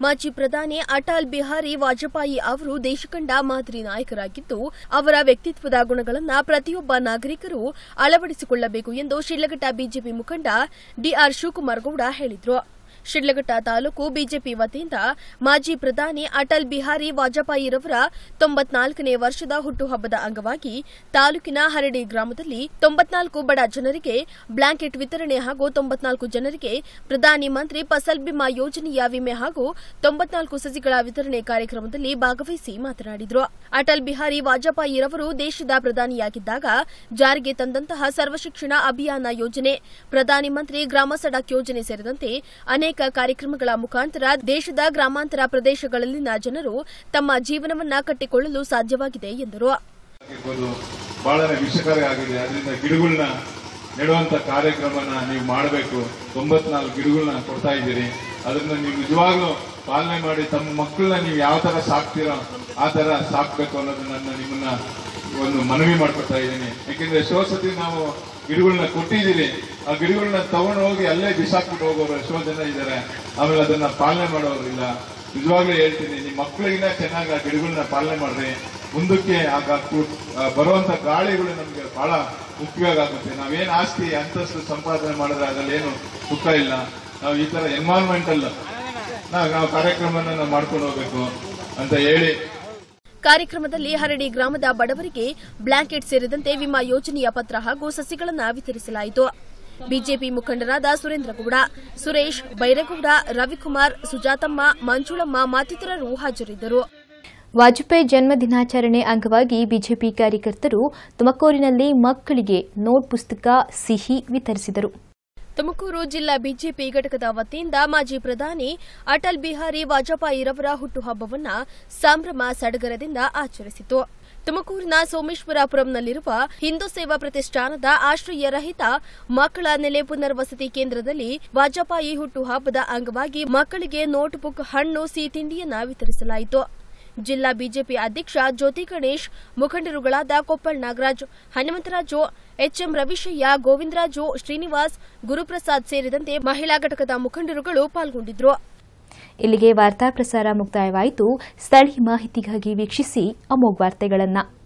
ಮಾಜಿ ಪ್ರಧಾನಿ ಅಟಲ್ ಬಿಹಾರಿ ವಾಜಪೇಯಿ ಅವರು ದೇಶ ಕಂಡ ಮಾದರಿ ನಾಯಕರಾಗಿದ್ದು ಅವರ ವ್ಯಕ್ತಿತ್ವದ ಗುಣಗಳನ್ನು ಪ್ರತಿಯೊಬ್ಬ ನಾಗರಿಕರು ಅಳವಡಿಸಿಕೊಳ್ಳಬೇಕು ಎಂದು ಶಿಡ್ಲಘಟ್ಟ ಬಿಜೆಪಿ ಮುಖಂಡ ಡಿಆರ್ ಶಿವಕುಮಾರ್ ಗೌಡ ಹೇಳಿದರು ಶಿಡ್ಲಘಟ್ಟ ತಾಲೂಕು ಬಿಜೆಪಿ ವತಿಯಿಂದ ಮಾಜಿ ಪ್ರಧಾನಿ ಅಟಲ್ ಬಿಹಾರಿ ವಾಜಪೇಯಿರವರ ತೊಂಬತ್ನಾಲ್ಕನೇ ವರ್ಷದ ಹುಟ್ಟುಹಬ್ಬದ ಅಂಗವಾಗಿ ತಾಲೂಕಿನ ಹರಡಿ ಗ್ರಾಮದಲ್ಲಿ ತೊಂಬತ್ನಾಲ್ಕು ಬಡ ಜನರಿಗೆ ಬ್ಲಾಂಕೆಟ್ ವಿತರಣೆ ಹಾಗೂ ತೊಂಬತ್ನಾಲ್ಕು ಜನರಿಗೆ ಪ್ರಧಾನಿ ಮಂತ್ರಿ ಫಸಲ್ ಬಿಮಾ ಯೋಜನೆಯ ವಿಮೆ ಹಾಗೂ ತೊಂಬತ್ನಾಲ್ಕು ಸಸಿಗಳ ವಿತರಣೆ ಕಾರ್ಯಕ್ರಮದಲ್ಲಿ ಭಾಗವಹಿಸಿ ಮಾತನಾಡಿದರು ಅಟಲ್ ಬಿಹಾರಿ ವಾಜಪೇಯಿರವರು ದೇಶದ ಪ್ರಧಾನಿಯಾಗಿದ್ದಾಗ ಜಾರಿಗೆ ತಂದಂತಹ ಸರ್ವಶಿಕ್ಷಣ ಅಭಿಯಾನ ಯೋಜನೆ ಪ್ರಧಾನಿ ಮಂತ್ರಿ ಗ್ರಾಮ ಸಡಕ್ ಯೋಜನೆ ಸೇರಿದಂತೆ ಅನೇಕ ಕಾರ್ಯಕ್ರಮಗಳ ಮುಖಾಂತರ ದೇಶದ ಗ್ರಾಮಾಂತರ ಪ್ರದೇಶಗಳಲ್ಲಿನ ಜನರು ತಮ್ಮ ಜೀವನವನ್ನ ಕಟ್ಟಿಕೊಳ್ಳಲು ಸಾಧ್ಯವಾಗಿದೆ ಎಂದರು ಆಗಿರ್ಬೋದು ಬಹಳನೇ ವಿಷಕಾರಿ ಆಗಿದೆ ಅದರಿಂದ ಗಿಡಗಳನ್ನ ನೆಡುವಂತ ಕಾರ್ಯಕ್ರಮನ ನೀವು ಮಾಡಬೇಕು ತೊಂಬತ್ನಾಲ್ಕು ಗಿಡಗಳನ್ನ ಕೊಡ್ತಾ ಇದ್ದೀರಿ ಅದನ್ನ ನೀವು ನಿಜವಾಗ್ಲೂ ಪಾಲನೆ ಮಾಡಿ ತಮ್ಮ ಮಕ್ಕಳನ್ನ ನೀವು ಯಾವ ತರ ಸಾಕ್ತೀರೋ ಆ ತರ ಸಾಕ್ಬೇಕು ಅನ್ನೋದು ನನ್ನ ನಿಮ್ಮನ್ನ ಒಂದು ಮನವಿ ಮಾಡ್ಕೊತಾ ಇದ್ದೀನಿ ಯಾಕೆಂದ್ರೆ ಎಷ್ಟೋ ಸತಿ ನಾವು ಗಿಡಗಳನ್ನ ಕೊಟ್ಟಿದ್ದೀರಿ ಆ ಗಿಡಗಳನ್ನ ತಗೊಂಡು ಹೋಗಿ ಅಲ್ಲೇ ಬಿಸಾಕ್ಬಿಟ್ಟು ಹೋಗೋರು ಎಷ್ಟೋ ಜನ ಇದ್ದಾರೆ ಆಮೇಲೆ ಅದನ್ನ ಪಾಲನೆ ಮಾಡೋರು ಇಲ್ಲ ನಿಜವಾಗ್ಲೂ ಹೇಳ್ತೀನಿ ನಿಮ್ಮ ಮಕ್ಕಳಿಗಿನ್ನ ಚೆನ್ನಾಗಿ ಆ ಗಿಡಗಳನ್ನ ಪಾಲನೆ ಮಾಡ್ರಿ ಮುಂದಕ್ಕೆ ಆಗ ಕು- ಆ ಬರುವಂತ ಗಾಳಿಗಳು ನಮ್ಗೆ ಬಹಳ ಉಪಯೋಗ ಆಗುತ್ತೆ ನಾವೇನ್ ಆಸ್ತಿ ಅಂತಸ್ತು ಸಂಪಾದನೆ ಮಾಡಿದ್ರೆ ಅದ್ರಲ್ಲಿ ಏನು ಸುಖ ಇಲ್ಲ ನಾವು ಈ ತರ ಎನ್ವೈರನ್ಮೆಂಟಲ್ ನಾವು ಕಾರ್ಯಕ್ರಮನ ನಾವು ಮಾಡ್ಕೊಂಡು ಹೋಗ್ಬೇಕು ಅಂತ ಹೇಳಿ ಕಾರ್ಯಕ್ರಮದಲ್ಲಿ ಹರಡಿ ಗ್ರಾಮದ ಬಡವರಿಗೆ ಬ್ಲಾಂಕೆಟ್ ಸೇರಿದಂತೆ ವಿಮಾ ಯೋಜನೆಯ ಪತ್ರ ಹಾಗೂ ಸಸಿಗಳನ್ನು ವಿತರಿಸಲಾಯಿತು ಬಿಜೆಪಿ ಮುಖಂಡರಾದ ಸುರೇಂದ್ರಗೌಡ ಸುರೇಶ್ ಬೈರೇಗೌಡ ರವಿಕುಮಾರ್ ಸುಜಾತಮ್ಮ ಮಂಜುಳಮ್ಮ ಮತ್ತಿತರರು ಹಾಜರಿದ್ದರು ವಾಜಪೇಯಿ ಜನ್ಮ ದಿನಾಚರಣೆ ಅಂಗವಾಗಿ ಬಿಜೆಪಿ ಕಾರ್ಯಕರ್ತರು ತುಮಕೂರಿನಲ್ಲಿ ಮಕ್ಕಳಿಗೆ ನೋಟ್ ಪುಸ್ತಕ ಸಿಹಿ ವಿತರಿಸಿದರು ತುಮಕೂರು ಜಿಲ್ಲಾ ಬಿಜೆಪಿ ಘಟಕದ ವತಿಯಿಂದ ಮಾಜಿ ಪ್ರಧಾನಿ ಅಟಲ್ ಬಿಹಾರಿ ವಾಜಪೇಯಿರವರ ಹುಟ್ಟುಹಬ್ಬವನ್ನ ಸಂಭ್ರಮ ಸಡಗರದಿಂದ ಆಚರಿಸಿತು ತುಮಕೂರಿನ ಸೋಮೇಶ್ವರಪುರಂನಲ್ಲಿರುವ ಹಿಂದೂ ಸೇವಾ ಪ್ರತಿಷ್ಠಾನದ ಆಶ್ರಯ ರಹಿತ ಮಕ್ಕಳ ನೆಲೆ ಪುನರ್ವಸತಿ ಕೇಂದ್ರದಲ್ಲಿ ವಾಜಪೇಯಿ ಹುಟ್ಟುಹಬ್ಬದ ಅಂಗವಾಗಿ ಮಕ್ಕಳಿಗೆ ನೋಟ್ಬುಕ್ ಹಣ್ಣು ಸಿಹಿ ತಿಂಡಿಯನ್ನ ವಿತರಿಸಲಾಯಿತು ಜಿಲ್ಲಾ ಬಿಜೆಪಿ ಅಧ್ಯಕ್ಷ ಜ್ಯೋತಿ ಗಣೇಶ್ ಮುಖಂಡರುಗಳಾದ ಕೊಪ್ಪಳ್ ನಾಗರಾಜ್ ಹನುಮಂತರಾಜು ಎಚ್ಎಂ ರವಿಶಯ್ಯ ಗೋವಿಂದರಾಜು ಶ್ರೀನಿವಾಸ್ ಗುರುಪ್ರಸಾದ್ ಸೇರಿದಂತೆ ಮಹಿಳಾ ಘಟಕದ ಮುಖಂಡರುಗಳು ಪಾಲ್ಗೊಂಡಿದ್ರು ಇಲ್ಲಿಗೆ ವಾರ್ತಾ ಪ್ರಸಾರ ಮುಕ್ತಾಯವಾಯಿತು ಸ್ಥಳೀಯ ಮಾಹಿತಿಗಾಗಿ ವೀಕ್ಷಿಸಿ ಅಮೋಘ್ ವಾರ್ತೆಗಳನ್ನು